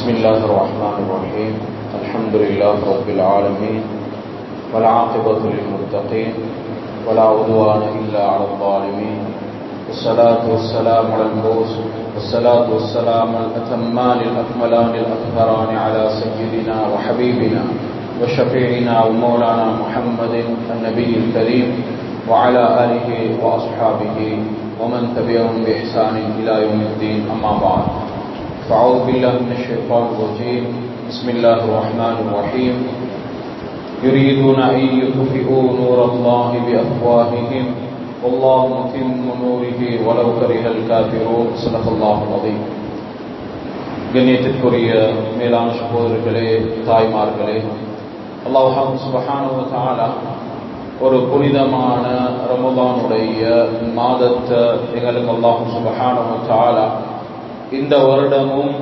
بسم الله الرحمن الرحيم الحمد لله رب العالمين والعاقبة للمتقين ولا عدوان إلا على الظالمين والصلاة والسلام على المبعوث والصلاة والسلام الأتمان الأكملان الأطهران على سيدنا وحبيبنا وشفيعنا ومولانا محمد النبي الكريم وعلى آله وأصحابه ومن تبعهم بإحسان إلى يوم الدين أما بعد فأعوذ بالله من الشيطان الرجيم بسم الله الرحمن الرحيم يريدون أن يطفئوا نور الله بأفواههم والله متم نوره ولو كره الكافرون صدق الله العظيم கண்ணியத்திற்குரிய மேலான சகோதரர்களே தாய்மார்களே அல்லாஹ் சுபஹானஹு தஆலா ஒரு புனிதமான ரமதானுடைய மாதத்தை எங்களுக்கு அல்லாஹ் சுபஹானஹு தஆலா இந்த வருடமும்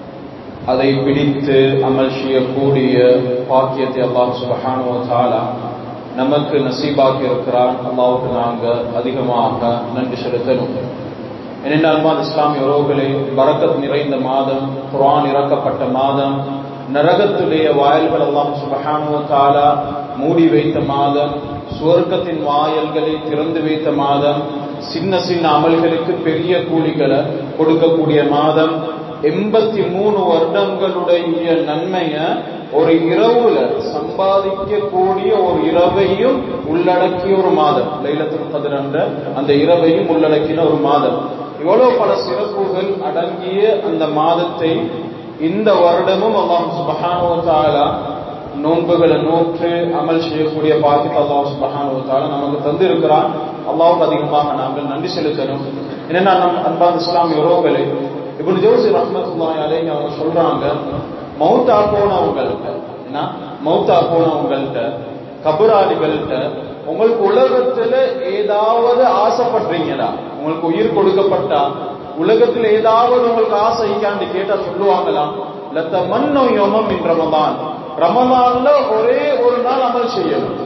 அதை பிடித்து அமல் செய்யக்கூடிய பாக்கியத்தை அல்லாஹ் சுபஹானஹு தஆலா நமக்கு நசீபாக்கி இருக்கிறார் அல்லாவுக்கு நாங்கள் அதிகமாக நன்றி செலுத்தணும் என்னென்ன அன்பான் இஸ்லாமிய உறவுகளே பரக்கத் நிறைந்த மாதம் குரான் இறக்கப்பட்ட மாதம் நரகத்துடைய வாயில்கள் எல்லாம் சுபஹானுவத்தாலா மூடி வைத்த மாதம் சுவர்க்கத்தின் வாயல்களை திறந்து வைத்த மாதம் சின்ன சின்ன அமல்களுக்கு பெரிய கூலிகளை கொடுக்கக்கூடிய மாதம் எண்பத்தி மூணு வருடங்களுடைய நன்மைய ஒரு இரவுல சம்பாதிக்கக்கூடிய ஒரு இரவையும் உள்ளடக்கிய ஒரு மாதம் லைலத்துல் கதிர் என்ற அந்த இரவையும் உள்ளடக்கின ஒரு மாதம் இவ்வளவு பல சிறப்புகள் அடங்கிய அந்த மாதத்தை இந்த வருடமும் அல்லாஹ் சுபஹானுவத்தாலா நோன்புகளை நோற்று அமல் செய்யக்கூடிய பாக்கியத்தை அல்லாஹ் சுபஹானுவத்தாலா நமக்கு தந்து இருக்கிறான் அல்லாவுக்கு அதிகமாக நாங்கள் நன்றி செலுத்தணும் என்னென்னா நம் அன்பான இஸ்லாமிய உறவுகளே இப்படி ஜோசி ரஹ்மத்துல்லாஹி அலைஹி அவங்க சொல்றாங்க மௌத்தா போனவங்கள்ட்ட என்ன மௌத்தா போனவங்கள்ட்ட கபராளிகள்கிட்ட உங்களுக்கு உலகத்துல ஏதாவது ஆசைப்படுறீங்களா உங்களுக்கு உயிர் கொடுக்கப்பட்டா உலகத்துல ஏதாவது உங்களுக்கு ஆசை இருக்கான்னு கேட்டா சொல்லுவாங்களாம் லத்த மன்னோ யோமம் இன் ரமதான் ரமதான்ல ஒரே ஒரு நாள் அமல் செய்யணும்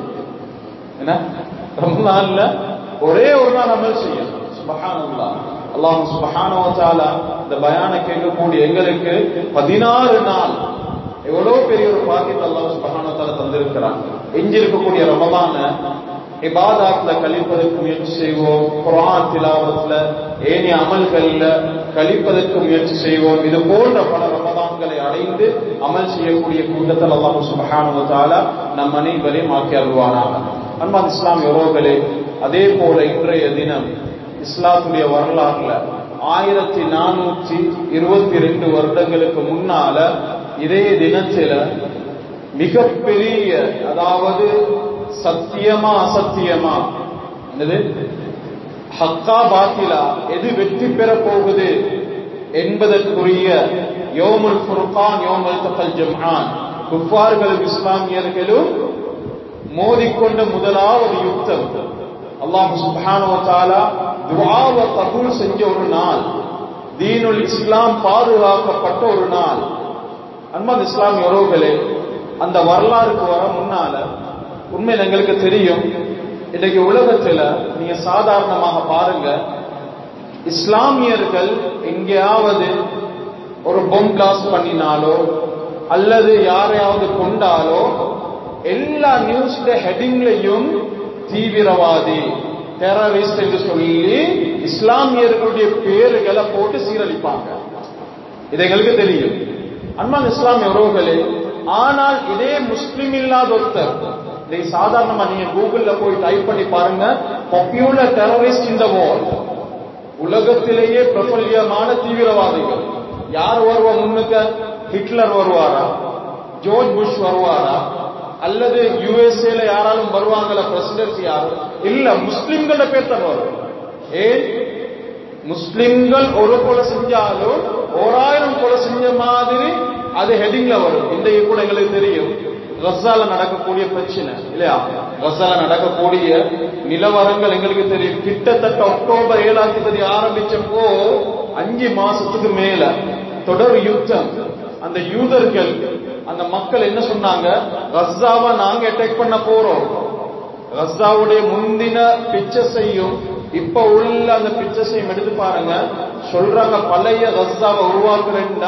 என்ன ரமதான்ல ஒரே ஒரு நாள் அமல் செய்யணும் சுபஹானல்லாஹ் அல்லாஹ் சுபஹானவத்தால இந்த பயான கேட்கக்கூடிய எங்களுக்கு பதினாறு நாள் எவ்வளவு பெரிய ஒரு பாக்கியத்தை அல்லாஹ் சுபஹானவத்தால தந்திருக்கிறான் எஞ்சி இருக்கக்கூடிய ரமதான இபாதாத்ல கழிப்பதற்கு முயற்சி செய்வோம் குரான் திலாவத்துல ஏனைய அமல்கள்ல கழிப்பதற்கு முயற்சி செய்வோம் இது போன்ற பல ரமதான்களை அடைந்து அமல் செய்யக்கூடிய கூட்டத்தில் அல்லாஹ் சுபஹானுவத்தால நம் அனைவரையும் ஆக்கி அருள்வானாக அன்பான் இஸ்லாமிய உறவுகளே அதே போல இன்றைய தினம் இஸ்லாத்துடைய வரலாறுல ஆயிரத்தி நானூற்றி இருபத்தி ரெண்டு வருடங்களுக்கு முன்னால இதே தினத்தில மிகப்பெரிய அதாவது சத்தியமா அசத்தியமா என்னது ஹக்கா பாத்திலா எது வெற்றி பெற போகுது என்பதற்குரிய யோமுல் ஃபுர்கான் யோமுல் தகல் ஜம்ஆன் குஃபார்களும் இஸ்லாமியர்களும் மோதிக்கொண்ட முதலாவது யுத்தம் அல்லாஹ் சுப்ஹானஹு வ தஆலா துஆவை கபூல் செஞ்ச ஒரு நாள் தீனுல் இஸ்லாம் பாதுகாக்கப்பட்ட ஒரு நாள் அன்பான் இஸ்லாமிய உறவுகளே அந்த வரலாறுக்கு வர முன்னால உண்மையில் எங்களுக்கு தெரியும் இன்னைக்கு உலகத்துல நீங்க சாதாரணமாக பாருங்க இஸ்லாமியர்கள் எங்கேயாவது ஒரு பொம் பிளாஸ்ட் பண்ணினாலோ அல்லது யாரையாவது கொண்டாலோ எல்லா நியூஸ்ல ஹெட்டிங்லையும் தீவிரவாதி டெரரிஸ்ட் என்று சொல்லி இஸ்லாமியர்களுடைய பேருகளை போட்டு சீரழிப்பாங்க இது எங்களுக்கு தெரியும் அன்பான் இஸ்லாமிய உறவுகளே ஆனால் இதே முஸ்லிம் இல்லாத ஒருத்தர் இதை சாதாரணமா நீங்க கூகுள்ல போய் டைப் பண்ணி பாருங்க பாப்புலர் டெரரிஸ்ட் இந்த வேர்ல்ட் உலகத்திலேயே பிரபல்யமான தீவிரவாதிகள் யார் வருவா முன்னுக்க ஹிட்லர் வருவாரா ஜோர்ஜ் புஷ் வருவாரா அல்லது யுஎஸ்ஏல யாராலும் வருவாங்களா பிரசிடென்சி யாரும் இல்ல முஸ்லிம்கள பேர் தான் வரும் ஏன் முஸ்லிம்கள் ஒரு கொலை செஞ்சாலும் ஓராயிரம் கொலை செஞ்ச மாதிரி அது ஹெட்டிங்ல வரும் இன்றைக்கு கூட எங்களுக்கு தெரியும் கசால நடக்கக்கூடிய பிரச்சனை இல்லையா கசால நடக்கக்கூடிய நிலவரங்கள் எங்களுக்கு தெரியும் கிட்டத்தட்ட அக்டோபர் ஏழாம் தேதி ஆரம்பிச்சப்போ அஞ்சு மாசத்துக்கு மேல தொடர் யுத்தம் அந்த யூதர்கள் அந்த மக்கள் என்ன சொன்னாங்க கசாவை நாங்க அட்டாக் பண்ண போறோம் கசாவுடைய முந்தின பிக்சர்ஸையும் இப்ப உள்ள அந்த பிக்சர்ஸையும் எடுத்து பாருங்க சொல்றாங்க பழைய கசாவை உருவாக்குறேன்டா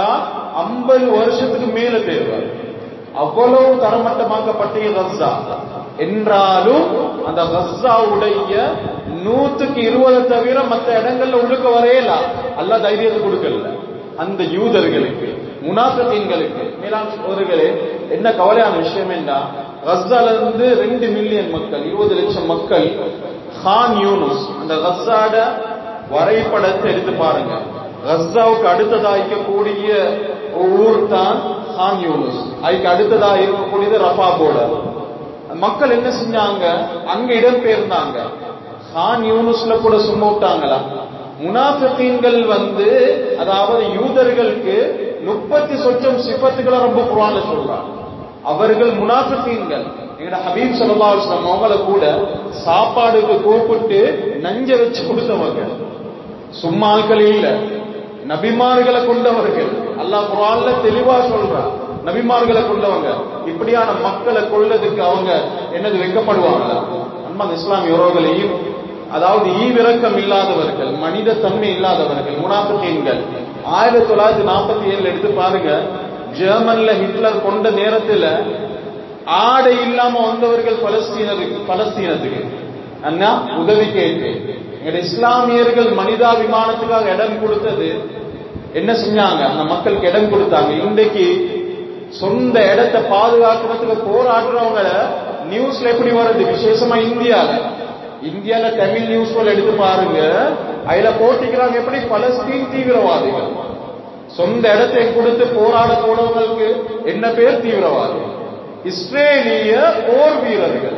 ஐம்பது வருஷத்துக்கு மேல தேவை அவ்வளவு தரமட்டமாக்கப்பட்ட கஸ்ஸா என்றாலும் அந்த கஸ்ஸாவுடைய நூத்துக்கு இருபதை தவிர மற்ற இடங்கள்ல உள்ளுக்க வரையலாம் அல்ல தைரியத்தை கொடுக்கல அந்த யூதர்களுக்கு முனாஃபிகீன்களுக்கு மேலாண் சோதர்களே என்ன கவலையான விஷயம் என்ன கஸ்ஸால இருந்து ரெண்டு மில்லியன் மக்கள் இருபது லட்சம் மக்கள் ஹான் யூனுஸ் அந்த கஸ்ஸாட வரைபடத்தை எடுத்து பாருங்க கஸ்ஸாவுக்கு அடுத்ததா இருக்கக்கூடிய ஊர் தான் ஹான் யூனுஸ் அதுக்கு அடுத்ததா இருக்கக்கூடியது ரஃபா போர்டர் மக்கள் என்ன செஞ்சாங்க அங்க இடம் பெயர்ந்தாங்க ஹான் யூனுஸ்ல கூட சும்மா விட்டாங்களா முனாஃபிகீன்கள் வந்து அதாவது யூதர்களுக்கு முப்பத்தி சொச்சம் சிப்பத்துக்களை ரொம்ப குரான்ல சொல்றாங்க அவர்கள் முனாஃபிகீன்கள் எங்கட ஹபீப் ஸல்லல்லாஹு அலைஹி வஸல்லம் அவங்கள கூட சாப்பாடுக்கு கூப்பிட்டு நஞ்ச வச்சு கொடுத்தவங்க சும்மா ஆட்கள் இல்ல நபிமார்களை கொண்டவர்கள் அல்லாஹ் குரான்ல தெளிவா சொல்றான் நபிமார்களை கொண்டவங்க இப்படியான மக்களை கொள்ளதுக்கு அவங்க என்னது வைக்கப்படுவாங்க அன்பான் இஸ்லாமிய உறவுகளையும் அதாவது ஈவிரக்கம் இல்லாதவர்கள் மனித தன்மை இல்லாதவர்கள் முனாஃபிகீன்கள் ஆயிரத்தி தொள்ளாயிரத்தி நாற்பத்தி ஏழுல எடுத்து பாருங்க ஜெர்மன்ல ஹிட்லர் கொண்ட நேரத்துல ஆடை இல்லாம வந்தவர்கள் பலஸ்தீனத்துக்கு பலஸ்தீனத்துக்கு அண்ணா உதவி கேட்டு எங்க இஸ்லாமியர்கள் மனிதாபிமானத்துக்காக இடம் கொடுத்தது என்ன செஞ்சாங்க அந்த மக்களுக்கு இடம் கொடுத்தாங்க இன்றைக்கு சொந்த இடத்தை பாதுகாக்கிறதுக்கு போராடுறவங்கள நியூஸ்ல எப்படி வருது விசேஷமா இந்தியால இந்தியால தமிழ் நியூஸ் போல எடுத்து பாருங்க அதுல போட்டிக்கிறாங்க எப்படி பலஸ்தீன் தீவிரவாதிகள் சொந்த இடத்தை கொடுத்து போராட போனவங்களுக்கு என்ன பேர் தீவிரவாதி இஸ்ரேலிய போர் வீரர்கள்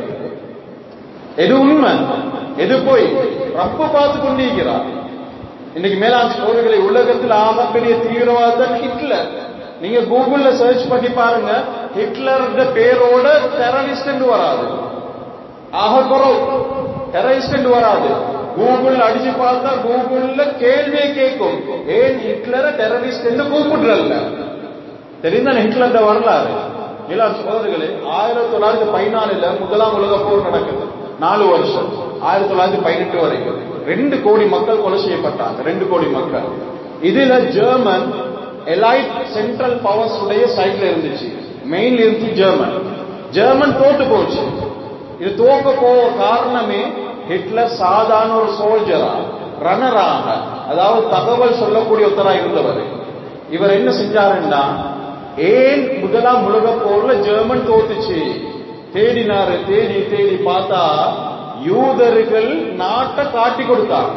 எது உண்மை எது போய் ரப்ப பார்த்து கொண்டிருக்கிறார் இன்னைக்கு மேலாண் போர்களை உலகத்தில் ஆகப்பெரிய தீவிரவாதம் ஹிட்லர் நீங்க கூகுள்ல சர்ச் பண்ணி பாருங்க ஹிட்லர் பேரோட டெரரிஸ்ட் வராது ஆக குறவு டெரரிஸ்ட் வராது கூகுள் அடிச்சு பார்த்தா கூகுள்ல கேள்வியே கேட்கும் ஏன் ஹிட்லரை டெரரிஸ்ட் என்று கூப்பிடுறல்ல தெரிந்த ஹிட்லர் வரலாறு இளம் சோதர்களே ஆயிரத்தி தொள்ளாயிரத்தி பதினாலுல முதலாம் உலக போர் நடக்குது நாலு வருஷம் ஆயிரத்தி தொள்ளாயிரத்தி பதினெட்டு வரைக்கும் ரெண்டு கோடி மக்கள் கொலை செய்யப்பட்டாங்க ரெண்டு கோடி மக்கள் இதுல ஜெர்மன் எலைட் சென்ட்ரல் பவர்ஸ் உடைய சைட்ல இருந்துச்சு மெயின்ல இருந்து ஜெர்மன் ஜெர்மன் தோத்து போச்சு இது தோக்க போக காரணமே ஹிட்லர் சாதாரண ஒரு சோல்ஜரா ரனராக அதாவது தகவல் சொல்லக்கூடிய ஒருத்தரா இருந்தவர் இவர் என்ன செஞ்சாருன்னா ஏன் முதலாம் உலக போர்ல ஜெர்மன் தோத்துச்சு தேடினாரு தேடி தேடி பார்த்தா யூதர்கள் நாட்டை காட்டி கொடுத்தாங்க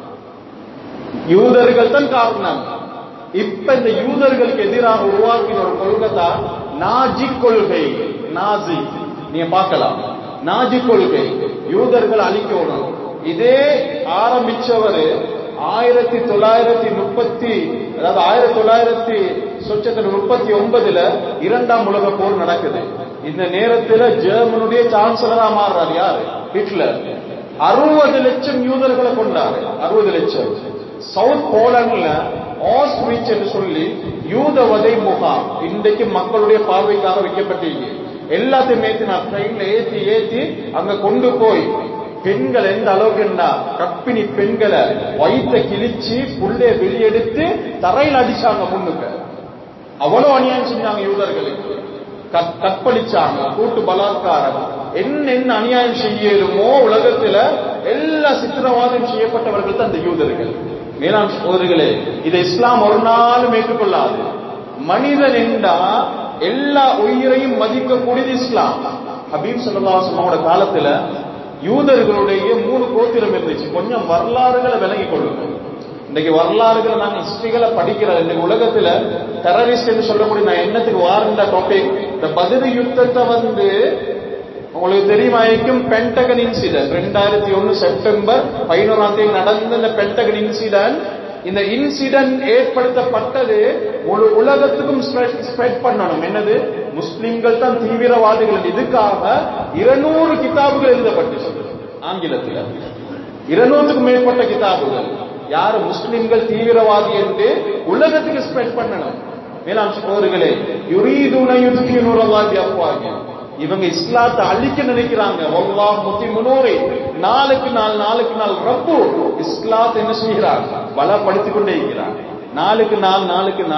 யூதர்கள் தான் காரணம் இப்ப இந்த யூதர்களுக்கு எதிராக உருவாக்கின ஒரு கொள்கை தான் நாஜி கொள்கை நாஜி நீங்க பார்க்கலாம் நாஜி கொள்கை யூதர்கள் அழிக்கணும் இதே ஆரம்பிச்சவர் ஆயிரத்தி தொள்ளாயிரத்தி முப்பத்தி அதாவது ஆயிரத்தி தொள்ளாயிரத்தி சொச்சத்தில் முப்பத்தி ஒன்பதுல இரண்டாம் உலக போர் நடக்குது இந்த நேரத்துல ஜெர்மனுடைய சான்சலரா மாறுறார் யாரு ஹிட்லர் அறுபது லட்சம் யூதர்களை கொண்டாரு அறுபது லட்சம் சவுத் போலண்ட்ல ஆஸ்விச் என்று சொல்லி யூத வதை முகாம் இன்றைக்கு மக்களுடைய பார்வைக்காக வைக்கப்பட்டீங்க எல்லாத்தையும் ஏத்தி நான் ட்ரெயின்ல ஏத்தி ஏத்தி அங்க கொண்டு போய் பெண்கள் எந்த அளவுக்குன்னா கற்பிணி பெண்களை வயிற்ற கிழிச்சு புள்ளைய வெளியெடுத்து தரையில் அடிச்சாங்க முன்னுக்கு அவ்வளவு அநியாயம் செஞ்சாங்க யூதர்களுக்கு கற்பழிச்சாங்க கூட்டு பலாத்காரம் என்ன என்ன அநியாயம் செய்யலுமோ உலகத்துல எல்லா சித்திரவாதம் செய்யப்பட்டவர்கள் தான் அந்த யூதர்கள் மேலாண் சோதரிகளே இதை இஸ்லாம் ஒரு நாளும் ஏற்றுக்கொள்ளாது மனிதன் என்றா எல்லா உயிரையும் மதிக்கக்கூடியது இஸ்லாம் ஹபீப் சல்லாசனோட காலத்துல யூதர்களுடைய மூணு கோத்திரம் இருந்துச்சு கொஞ்சம் வரலாறுகளை விளங்கி கொள்ளுங்க இன்னைக்கு வரலாறுகளை நாங்க ஹிஸ்டரிகளை படிக்கிறது இன்னைக்கு உலகத்துல டெரரிஸ்ட் என்று சொல்லக்கூடிய நான் என்னத்துக்கு வார்ந்த டாபிக் இந்த பதில் யுத்தத்தை வந்து உங்களுக்கு தெரியுமாயிருக்கும் பென்டகன் இன்சிடென்ட் ரெண்டாயிரத்தி ஒன்னு செப்டம்பர் பதினோராம் தேதி நடந்த இந்த பென்டகன் இன்சிடென்ட் இந்த இன்சிடென்ட் ஏற்படுத்தப்பட்டது முழு உலகத்துக்கும் ஸ்ப்ரெட் பண்ணணும் என்னது முஸ்லிம்கள் தான் தீவிரவாதிகள் இதுக்காக இருநூறு கிதாபுகள் எழுதப்பட்டுச்சு ஆங்கிலத்தில் இருநூறுக்கும் மேற்பட்ட கிதாபுகள் யாரு முஸ்லிம்கள் தீவிரவாதி என்று உலகத்துக்கு ஸ்ப்ரெட் பண்ணணும் மேலாம் சோதர்களே யுரீதுன யுதுகினுரல்லாஹி அஃப்வாஹி இவங்க இஸ்லாத்தை அழிக்க நினைக்கிறாங்க வல்லாஹ் முத்திமுனூரி நாளுக்கு நாள் நாளுக்கு நாள் ரப்பு இஸ்லாத்தை என்ன செய்கிறார் பலப்படுத்திக் கொண்டே இருக்கிறார் நாளுக்கு நாள் நாளுக்கு நாள்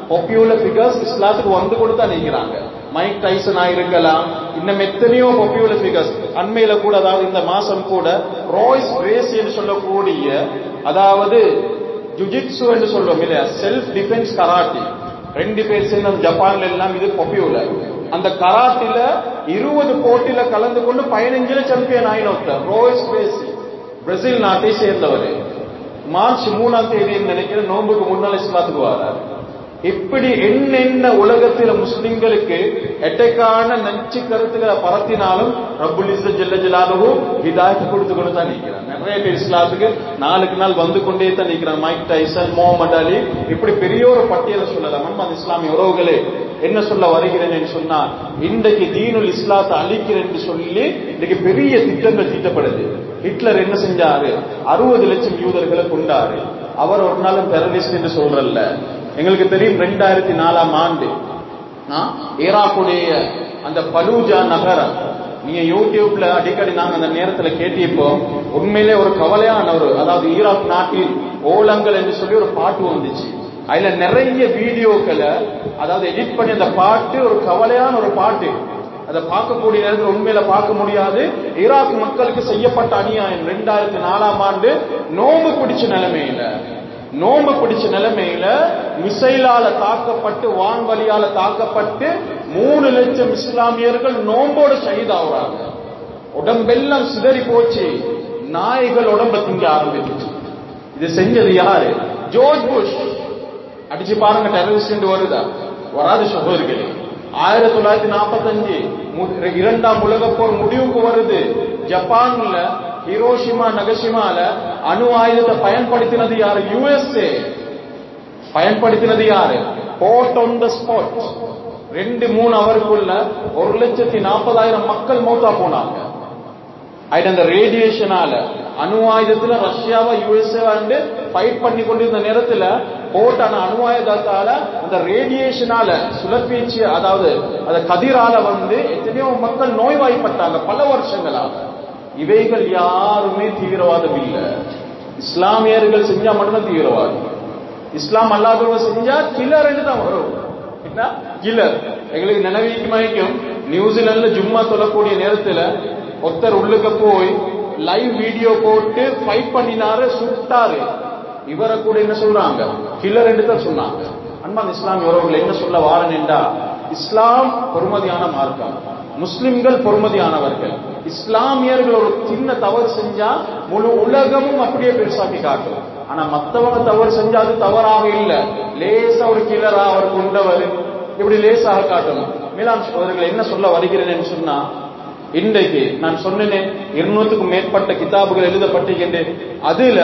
பாப்புலர் ஃபிகர்ஸ் இஸ்லாத்துக்கு வந்து கொடுத்தா நிற்கிறாங்க மைக் டைசனா இருக்கலாம் இன்னும் எத்தனையோ பாப்புலர் ஃபிகர்ஸ் அண்மையில கூட அதாவது இந்த மாசம் கூட ராய்ஸ் பிரேசி என்று சொல்லக்கூடிய அதாவது ஜுஜிட்சு என்று சொல்லுவோம் இல்லையா செல்ஃப் டிஃபென்ஸ் கராட்டி ரெண்டு பேர் சேர்ந்து ஜப்பான்ல எல்லாம் இது பாப்புலர் அந்த கராட்டில இருபது போட்டியில கலந்து கொண்டு பதினஞ்சுல சாம்பியன் ஆயினொருத்தர் ரோய்ஸ் பிரேசி பிரேசில் நாட்டை சேர்ந்தவர் மார்ச் மூணாம் தேதி நினைக்கிறேன் நோன்புக்கு முன்னால் இஸ்லாத்துக்கு வராரு இப்படி என்னென்ன உலகத்தில் முஸ்லிம்களுக்கு எட்டைக்கான நச்சு கருத்துக்களை பரத்தினாலும் ரப்புல் இஸ்ல ஜெல்ல ஜலாலுவும் ஹிதாயத்து கொடுத்து கொண்டு தான் நிற்கிறான் நிறைய பேர் இஸ்லாத்துக்கு நாளுக்கு நாள் வந்து கொண்டே தான் நிற்கிறான் மைக் டைசன் முகமது அலி இப்படி பெரிய ஒரு பட்டியலை சொல்லலாம் நம்ம அந்த இஸ்லாமிய உறவுகளே என்ன சொல்ல வருகிறேன் என்று சொன்னா இன்றைக்கு தீனுல் இஸ்லாத்தை அழிக்கிறேன் என்று சொல்லி இன்னைக்கு பெரிய திட்டங்கள் தீட்டப்படுது ஹிட்லர் என்ன செஞ்சாரு அறுபது லட்சம் யூதர்களை கொண்டாரு அவர் ஒரு நாளும் டெரரிஸ்ட் என்று சொல்றல்ல எங்களுக்கு தெரியும் ரெண்டாயிரத்தி நாலாம் ஆண்டு ஈராக்குடைய அந்த பலூஜா நகரம் நீங்க யூடியூப்ல அடிக்கடி நாங்க அந்த நேரத்துல கேட்டியப்போ உண்மையிலே ஒரு கவலையான ஒரு அதாவது ஈராக் நாட்டில் ஓலங்கள் என்று சொல்லி ஒரு பாட்டு வந்துச்சு அதுல நிறைய வீடியோக்களை அதாவது எடிட் பண்ணி அந்த பாட்டு ஒரு கவலையான ஒரு பாட்டு அதை பார்க்கக்கூடிய நேரத்தில் உண்மையில பார்க்க முடியாது ஈராக் மக்களுக்கு செய்யப்பட்ட அநியாயம் ரெண்டாயிரத்தி நாலாம் ஆண்டு நோம்பு பிடிச்ச நிலைமையில நோம்பு பிடிச்ச நிலைமையில மிசைலால தாக்கப்பட்டு வான்வழியால தாக்கப்பட்டு மூணு லட்சம் இஸ்லாமியர்கள் நோம்போடு ஷஹீதாகிறாங்க உடம்பெல்லாம் சிதறி போச்சு நாய்கள் உடம்ப திங்க ஆரம்பிச்சு இது செஞ்சது யாரு ஜோர்ஜ் புஷ் அடிச்சு பாருங்க டெரரிஸ்ட் வருதா வராது சகோதரிகளே ஆயிரத்தி தொள்ளாயிரத்தி நாற்பத்தஞ்சு இரண்டாம் உலக போர் முடிவுக்கு வருது ஜப்பான்ல ஹிரோஷிமா நகஷிமால அணு ஆயுதத்தை பயன்படுத்தினது யாரு யுஎஸ்ஏ பயன்படுத்தினது யாரு போட் ஆன் த ஸ்பாட் ரெண்டு மூணு அவருக்குள்ள ஒரு லட்சத்தி நாற்பதாயிரம் மக்கள் மௌத்தா போனாங்க ஆயிட்டு அந்த ரேடியேஷனால அணு ஆயுதத்துல ரஷ்யாவா யுஎஸ்ஏ வந்து ஃபைட் பண்ணி கொண்டிருந்த நேரத்துல போட்டான அணு ஆயுதத்தால அந்த ரேடியேஷனால சுழற்பீச்சு அதாவது அந்த கதிரால வந்து எத்தனையோ மக்கள் நோய்வாய்ப்பட்டாங்க பல வருஷங்களாக இவைகள் யாருமே தீவிரவாதம் இல்லை இஸ்லாமியர்கள் செஞ்சா மட்டும்தான் தீவிரவாதம் இஸ்லாம் அல்லாதவங்க செஞ்சா கில்லர் தான் வரும் என்ன கில்லர் எங்களுக்கு நினைவிக்கு மயக்கும் நியூசிலாந்துல ஜும்மா சொல்லக்கூடிய நேரத்துல ஒருத்தர் உள்ளுக்க போய் லைவ் வீடியோ போட்டு ஃபைட் பண்ணினாரு சுட்டாரு இவரை கூட என்ன சொல்றாங்க கில்லர் என்று தான் சொன்னாங்க அன்பான் இஸ்லாமிய உறவுகள் என்ன சொல்ல வாரன் என்றா இஸ்லாம் பொறுமதியான மார்க்கம் முஸ்லிம்கள் பொறுமதியானவர்கள் இஸ்லாமியர்கள் ஒரு சின்ன தவறு செஞ்சா முழு உலகமும் அப்படியே பெருசாக்கி காட்டும் ஆனா மத்தவங்க தவறு செஞ்சா அது தவறாக இல்ல லேசா ஒரு கிளரா அவர் கொண்டவர் இப்படி லேசாக காட்டணும் மீளான் சோதர்கள் என்ன சொல்ல வருகிறேன் சொன்னா இன்றைக்கு நான் சொன்னேனே இருநூத்துக்கும் மேற்பட்ட கிதாபுகள் எழுதப்பட்டிருக்கின்றேன் அதுல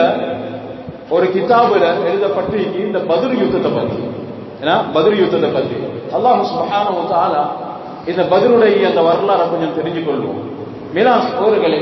ஒரு கிதாபுல எழுதப்பட்டிருக்கு இந்த பதில் யுத்தத்தை பத்தி ஏன்னா பதில் யுத்தத்தை பத்தி அல்லாஹ் சுபஹானஹு வ தஆலா இந்த பதிலுடைய அந்த வரலாறை கொஞ்சம் தெரிஞ்சு கொள்வோம் மீனா சோர்களே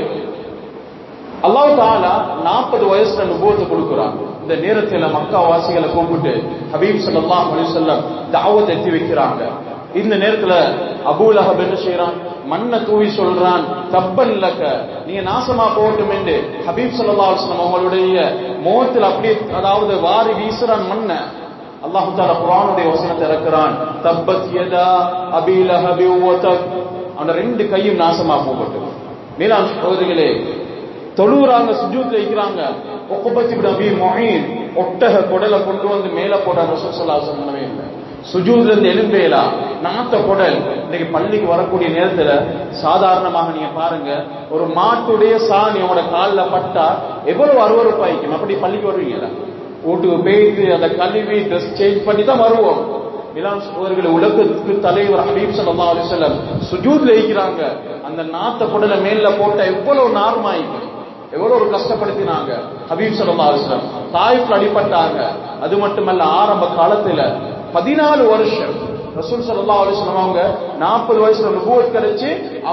அல்லாஹ் தாலா நாற்பது வயசுல நுபுவத்தை கொடுக்குறான் இந்த நேரத்தில் மக்கா வாசிகளை கூப்பிட்டு ஹபீப் ஸல்லல்லாஹு அலைஹி வஸல்லம் தாவத் எத்தி வைக்கிறாங்க இந்த நேரத்துல அபூல் அஹப் என்ன செய்யறான் மண்ணை தூவி சொல்றான் தப்பன் லக்க நீங்க நாசமா போகட்டும் என்று ஹபீப் ஸல்லல்லாஹு அலைஹி வஸல்லம் அவங்களுடைய முகத்தில் அப்படியே அதாவது வாரி வீசுறான் மண்ணை அல்லாஹு தாலா குர்ஆனுடைய வசனத்தை இறக்குறான் தப்பத் யதா அபீ லஹபி வதக் அந்த ரெண்டு கையும் நாசமா போகட்டும் மேலாண் சகோதரிகளே தொழுறாங்க சுஜூத்ல வைக்கிறாங்க ஒக்குபத்தி இப்படி அபி மொஹீன் ஒட்டக குடலை கொண்டு வந்து மேல போட ரசூல் ஸல்லல்லாஹு சொன்னவே இல்லை சுஜூத்ல இருந்து எலும்பேலா நாத்த குடல் இன்னைக்கு பள்ளிக்கு வரக்கூடிய நேரத்துல சாதாரணமாக நீங்க பாருங்க ஒரு மாட்டுடைய சாணி உங்களோட காலில் பட்டா எவ்வளவு அருவறுப்பாய்க்கும் அப்படி பள்ளிக்கு வருவீங்களா வீட்டுக்கு போயிட்டு அதை கழுவி ட்ரெஸ் சேஞ்ச் பண்ணி தான் வருவோம் இளம் சகோதரர்களை உலகத்துக்கு தலைவர் ஹபீப் ஸல்லல்லாஹு அலைஹி வஸல்லம் சுஜூத்ல வைக்கிறாங்க அந்த நாத்த குடல மேல போட்ட எவ்வளவு நார்மாய்க்கும் எவ்வளவு ஒரு கஷ்டப்படுத்தினாங்க ஹபீப் ஸல்லல்லாஹு அலைஹி வஸல்லம் தாயிஃப்ல அடிபட்டாங்க அது மட்டுமல்ல ஆரம்ப காலத்துல பதினாலு வருஷம் ரசூல் ஸல்லல்லாஹு அலைஹி வஸல்லம் அவங்க 40 வயசுல நுபுவத் கிடைச்சு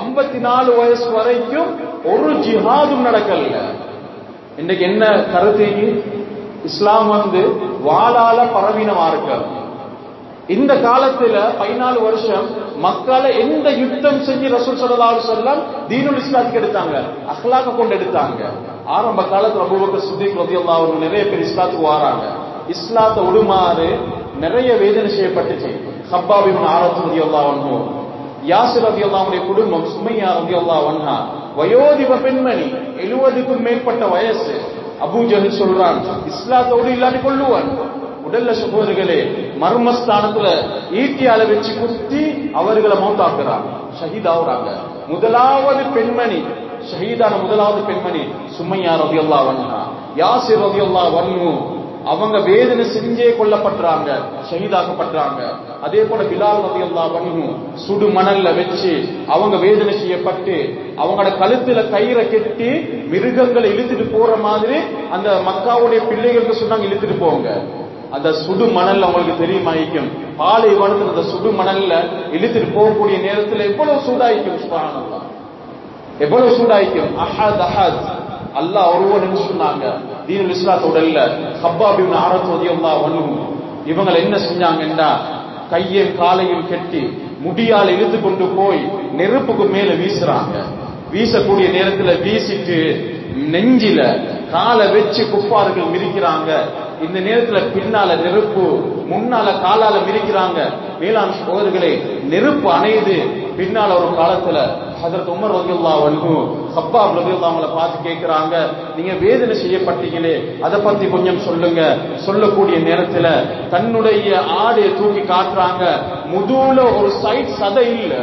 54 வயசு வரைக்கும் ஒரு ஜிஹாதும் நடக்கல இன்னைக்கு என்ன கருத்து இஸ்லாம் வந்து வாளால பரவின மார்க்கம் இந்த காலத்துல பதினாலு வருஷம் மக்களை எந்த யுத்தம் செஞ்சு ரசூல் ஸல்லல்லாஹு அலைஹி வஸல்லம் தீனுல் இஸ்லாத்துக்கு எடுத்தாங்க அக்லாக கொண்டு எடுத்தாங்க ஆரம்ப காலத்துல அபூபக்கர் சித்திக் ரலியல்லாஹு அன்ஹு நிறைய பேர் இஸ்லாத்துக்கு வராங்க இஸ்லாத்தை விடுமாறு நிறைய வேதனை செய்யப்பட்டுச்சு ஹப்பாபின் ஆரத்து ரதியல்லா வன்ஹு யாசிர் ரதியல்லாவுடைய குடும்பம் சுமையா ரதியல்லா வன்ஹா வயோதிப பெண்மணி எழுபதுக்கும் மேற்பட்ட வயசு அபூ ஜஹல் சொல்றான் இஸ்லாத்தோடு இல்லாட்டி கொள்ளுவான் உடல்ல சகோதரர்களே மர்மஸ்தானத்துல ஈட்டியால வச்சு குத்தி அவர்களை மௌத்தாக்குறாங்க ஷஹீதாவுறாங்க முதலாவது பெண்மணி ஷஹீதான முதலாவது பெண்மணி சுமையா ரதியல்லா வன்ஹா யாசிர் ரதியல்லா வன்ஹு அவங்க வேதனை செஞ்சே கொல்லப்படுறாங்க ஷஹீதாக்கப்படுறாங்க அதே போல பிலால் ரதியல்லா வன்ஹு சுடு மணல்ல வச்சு அவங்க வேதனை செய்யப்பட்டு அவங்களோட கழுத்துல கயிறை கெட்டி மிருகங்களை இழுத்துட்டு போற மாதிரி அந்த மக்காவுடைய பிள்ளைகளுக்கு சொன்னாங்க இழுத்துட்டு போங்க அந்த சுடு மணல் அவங்களுக்கு தெரியுமாயிக்கும் பாலைவனத்துல அந்த சுடு மணல்ல இழுத்துட்டு போகக்கூடிய நேரத்துல எவ்வளவு சூடாயிக்கும் சுபஹானல்லாஹ் எவ்வளவு சூடாயிக்கும் அஹத் அஹத் அல்லாஹ் ஒருவன் சொன்னாங்க தீனுல் இஸ்லாத்தோட இல்ல ஹப்பாபின் ஆரத்தோதியல்லா வன்னும் இவங்க என்ன செஞ்சாங்கன்னா கையும் காலையும் கெட்டி முடியால் இழுத்து கொண்டு போய் நெருப்புக்கு மேல வீசுறாங்க வீசக்கூடிய நேரத்துல வீசிட்டு நெஞ்சில காலை வச்சு குப்பார்கள் மிதிக்கிறாங்க இந்த நேரத்துல பின்னால நெருப்பு முன்னால காலால மிதிக்கிறாங்க வேளாண் சோதர்களே நெருப்பு அணையுது பின்னால ஒரு காலத்துல ஹதரத் உமர் ரதியுல்லா வன்ஹு ஹப்பாப் ரதியுல்லா அவங்கள பார்த்து கேட்கிறாங்க நீங்க வேதனை செய்யப்பட்டீங்களே அதை பத்தி கொஞ்சம் சொல்லுங்க சொல்லக்கூடிய நேரத்துல தன்னுடைய ஆடையை தூக்கி காட்டுறாங்க முதுகுல ஒரு சைட் சதை இல்ல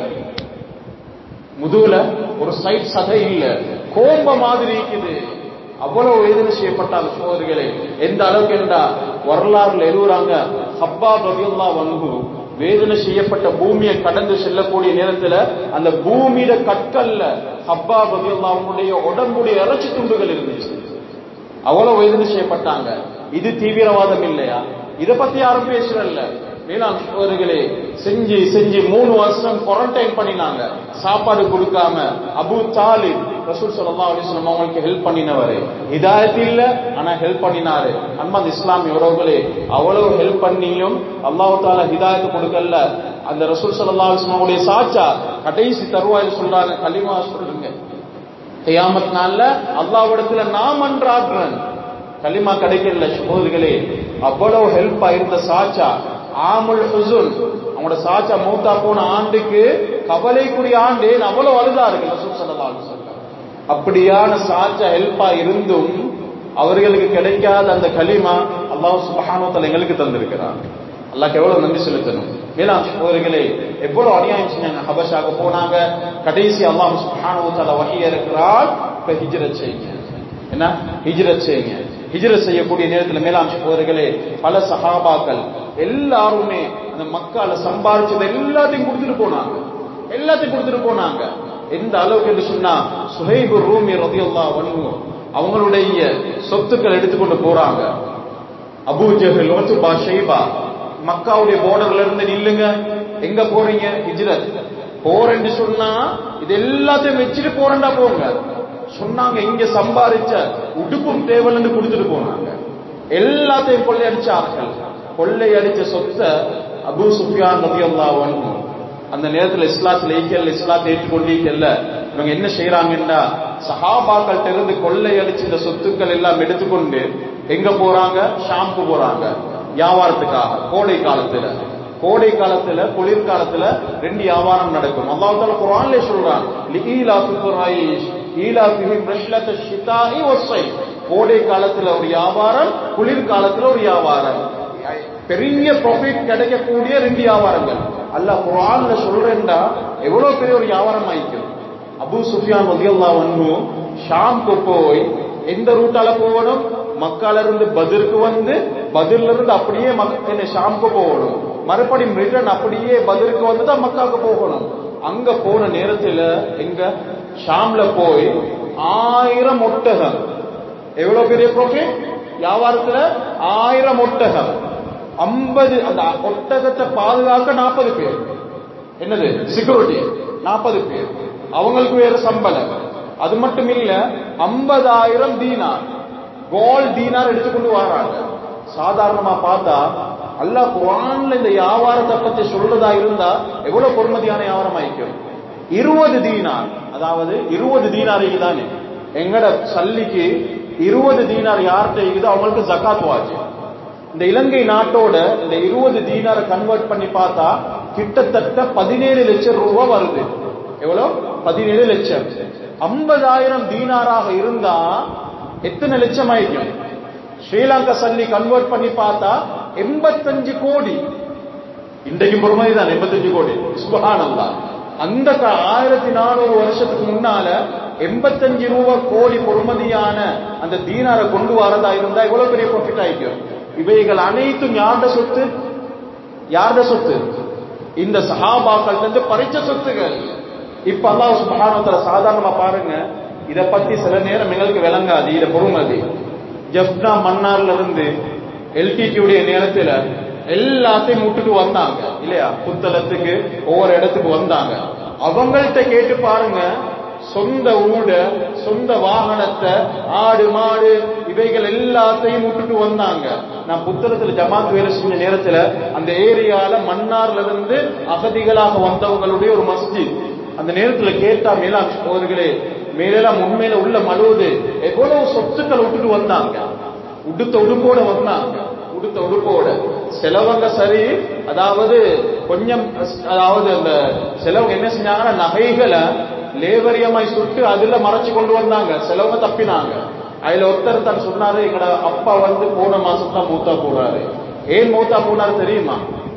முதுகுல ஒரு சைட் சதை இல்ல கோம்ப மாதிரி இருக்குது அவ்வளவு வேதனை செய்யப்பட்டாங்க சோதரிகளே எந்த அளவுக்கு என்றா வரலாறுல எழுதுறாங்க ஹப்பா ரதியுல்லா வன்ஹு வேதனை செய்யப்பட்ட பூமியை கடந்து செல்லக்கூடிய நேரத்துல அந்த பூமியில கற்கல்ல ஹப்பா ரதியுல்லாவுடைய உடம்புடைய இறைச்சி துண்டுகள் இருந்துச்சு அவ்வளவு வேதனை செய்யப்பட்டாங்க இது தீவிரவாதம் இல்லையா இத பத்தி யாரும் பேசுறல்ல வேளாண் சோதரிகளே செஞ்சு செஞ்சு மூணு வருஷம் குவாரண்டைன் பண்ணினாங்க சாப்பாடு கொடுக்காம அபு தாலிப் ரசூல் ஸல்லல்லாஹு அலைஹி வஸல்லம் அவங்களுக்கு ஹெல்ப் பண்ணினவரு ஹிதாயத் இல்ல ஆனா ஹெல்ப் பண்ணினாரு அன்பாந்த இஸ்லாமிய உறவுகளே அவ்வளவு ஹெல்ப் பண்ணியும் அல்லாஹ் தாலா ஹிதாயத் கொடுக்கல அந்த ரசூல் ஸல்லல்லாஹு அலைஹி வஸல்லம் உடைய சாச்சா கடைசி தருவாயில் சொல்றாங்க கலிமா சொல்லுங்க கியாமத் நாள்ல அல்லாஹ்விடத்துல நான் மன்றாடுறேன் கலிமா கிடைக்கல சகோதரிகளே அவ்வளவு ஹெல்ப் இருந்த சாச்சா ஆமுல் ஹுசுன் அவங்களோட சாச்சா மூத்தா போன ஆண்டுக்கு கவலைக்குரிய ஆண்டு அவ்வளவு அழுதார்கள் ரசூல் ஸல்லல்லாஹு அலைஹி வஸல்லம் அப்படியான சாச்சா ஹெல்ப்பா இருந்தும் அவர்களுக்கு கிடைக்காத அந்த கலிமா அல்லாஹ் சுப்ஹானஹு வ தஆலா எங்களுக்கு தந்திருக்கிறார் அல்லாஹ்க்கு எவ்வளவு நன்றி செலுத்தணும் மேலாம் சகோதரிகளே எவ்வளவு அநியாயம் செஞ்சாங்க ஹபஷாக்கு போனாங்க கடைசி அல்லாஹ் சுப்ஹானஹு வ தஆலா வஹி இருக்கிறார் இப்ப ஹிஜ்ரத் செய்யுங்க என்ன ஹிஜ்ரத் செய்யுங்க ஹிஜ்ரத் செய்யக்கூடிய நேரத்தில் மேலாம் சகோதரர்களே பல சஹாபாக்கள் எல்லாருமே அந்த மக்கால சம்பாரிச்சது எல்லாத்தையும் கொடுத்துட்டு போனாங்க எல்லாத்தையும் கொடுத்துட்டு போனாங்க எந்த அளவுக்கு என்று சொன்னா சுஹைபு ரூமி ரதியல்லாஹு அன்ஹு அவங்களுடைய சொத்துக்கள் எடுத்துக்கொண்டு போறாங்க அபூ ஜஹல் உத்பா ஷைபா மக்காவுடைய பார்டர்ல இருந்து நில்லுங்க எங்க போறீங்க ஹிஜ்ரத் போறேன்னு சொன்னா இது எல்லாத்தையும் வச்சுட்டு போறேன்டா போங்க சொன்னாங்க இங்க சம்பாதிச்ச உடுப்பும் தேவலன்னு கொடுத்துட்டு போனாங்க எல்லாத்தையும் கொள்ளையடிச்சார்கள் கொள்ளையடிச்ச சொத்தை அபூ சுஃபியான் ரலியல்லாஹு அன்ஹு அந்த நேரத்துல இஸ்லாத்துல ஈக்கல் இஸ்லாத்தை ஏற்றுக்கொண்டீங்கல்ல இவங்க என்ன செய்யறாங்கன்னா சஹாபாக்கள்கிட்ட இருந்து கொள்ளையடிச்சு இந்த சொத்துக்கள் எல்லாம் எடுத்துக்கொண்டு எங்க போறாங்க ஷாம்பு போறாங்க வியாபாரத்துக்காக கோடை காலத்துல கோடை காலத்துல குளிர்காலத்துல ரெண்டு வியாபாரம் நடக்கும் அல்லாஹ் தால குர்ஆன்ல சொல்றான் லீலா குரைஷ் ஈலா ஃபிஹிம் ரஹ்லத ஷிதாஇ வஸ்ஸைஃப் கோடை காலத்துல ஒரு வியாபாரம் குளிர்காலத்துல ஒரு வியாபாரம் பெரிய ப்ராஃபிட் கிடைக்கக்கூடிய ரெண்டு வியாபாரங்கள் அல்லாஹ் குர்ஆன்ல சொல்றேன்டா எவ்வளவு பெரிய ஒரு வியாபாரம் ஆயிக்கும் அபூ சுஃபியான் ரலியல்லாஹு அன்ஹு ஷாம்க்கு போய் எந்த ரூட்டால போகணும் மக்கால இருந்து பதிருக்கு வந்து பதிர்ல இருந்து அப்படியே மக்க- என்ன ஷாம்க்கு போகணும் மறுபடியும் ரிட்டர்ன் அப்படியே பதிருக்கு வந்து தான் மக்காவுக்கு போகணும் அங்க போன நேரத்துல எங்க ஷாம்ல போய் ஆயிரம் ஒட்டகம் எவ்வளவு பெரிய ப்ராஃபிட் வியாபாரத்துல ஆயிரம் ஒட்டகம் ஐம்பது அந்த ஒட்டகத்தை பாதுகாக்க நாற்பது பேர் என்னது செக்யூரிட்டி நாற்பது பேர் அவங்களுக்கு வேற சம்பளம் அது மட்டும் இல்ல ஐம்பதாயிரம் தீனார் கோல்ட் தீனார் எடுத்துக்கொண்டு வராங்க சாதாரணமா பார்த்தா அல்லாஹ் குர்ஆன்ல இந்த வியாபாரத்தை பத்தி சொல்றதா இருந்தா எவ்வளவு பொறுமதியான வியாபாரம் ஆயிக்கும் இருபது தீனார் அதாவது இருபது தீனார் தானே எங்கட சல்லிக்கு இருபது தீனார் யார்கிட்ட இருக்குதோ அவங்களுக்கு ஜக்காத் வாஜி இந்த இலங்கை நாட்டோட இந்த இருபது தீனாரை கன்வெர்ட் பண்ணி பார்த்தா கிட்டத்தட்ட பதினேழு லட்சம் ரூபாய் வருது எவ்வளவு பதினேழு லட்சம் ஐம்பதாயிரம் தீனாராக இருந்தா எத்தனை லட்சம் ஆயிருக்கும் ஸ்ரீலங்கா சல்லி கன்வெர்ட் பண்ணி பார்த்தா எண்பத்தஞ்சு கோடி இன்றைக்கு பொறுமதி தான் எண்பத்தஞ்சு கோடி சுபகானந்தா அந்த ஆயிரத்தி நானூறு வருஷத்துக்கு முன்னால எண்பத்தஞ்சு ரூபாய் கோடி பொறுமதியான அந்த தீனாரை கொண்டு வரதா இருந்தா எவ்வளவு பெரிய ப்ராஃபிட் ஆயிக்கும் இவைகள் அனைத்தும் யார்ட சொத்து யார்ட சொத்து இந்த சஹாபாக்கள் வந்து பறிச்ச சொத்துகள் இப்ப அல்லாஹ் சுபஹானஹு சாதாரணமா பாருங்க இத பத்தி சில நேரம் எங்களுக்கு விளங்காது இத பொறுமதி ஜப்னா மன்னார்ல இருந்து எல்டிடியுடைய நேரத்துல எல்லாத்தையும் விட்டுட்டு வந்தாங்க இல்லையா புத்தளத்துக்கு ஒவ்வொரு இடத்துக்கு வந்தாங்க அவங்கள்ட்ட கேட்டு பாருங்க சொந்த ஊட சொந்த வாகனத்தை ஆடு மாடு இவைகள் எல்லாத்தையும் விட்டுட்டு வந்தாங்க நான் புத்தகத்துல ஜமாத் வேலை செஞ்ச நேரத்துல அந்த ஏரியால மன்னார்ல இருந்து அகதிகளாக வந்தவங்களுடைய ஒரு மஸ்ஜித் அந்த நேரத்துல கேட்டா மேலாம் சோதர்களே மேலெல்லாம் உண்மையில உள்ள மழுவுது எவ்வளவு சொத்துக்கள் விட்டுட்டு வந்தாங்க உடுத்த உடுப்போட வந்தாங்க உடுத்த உடுப்போட செலவங்க சரி அதாவது கொஞ்சம் அதாவது அந்த செலவங்க என்ன செஞ்சாங்கன்னா நகைகளை லேவரியமாய் சுட்டு அதுல மறைச்சு கொண்டு வந்தாங்க செலவங்க தப்பினாங்க அதுல ஒருத்தர் தான் சொன்னாரு எங்கட அப்பா வந்து போன மாசம் தான் மூத்தா போனாரு ஏன் மூத்தா போனாரு தெரியுமா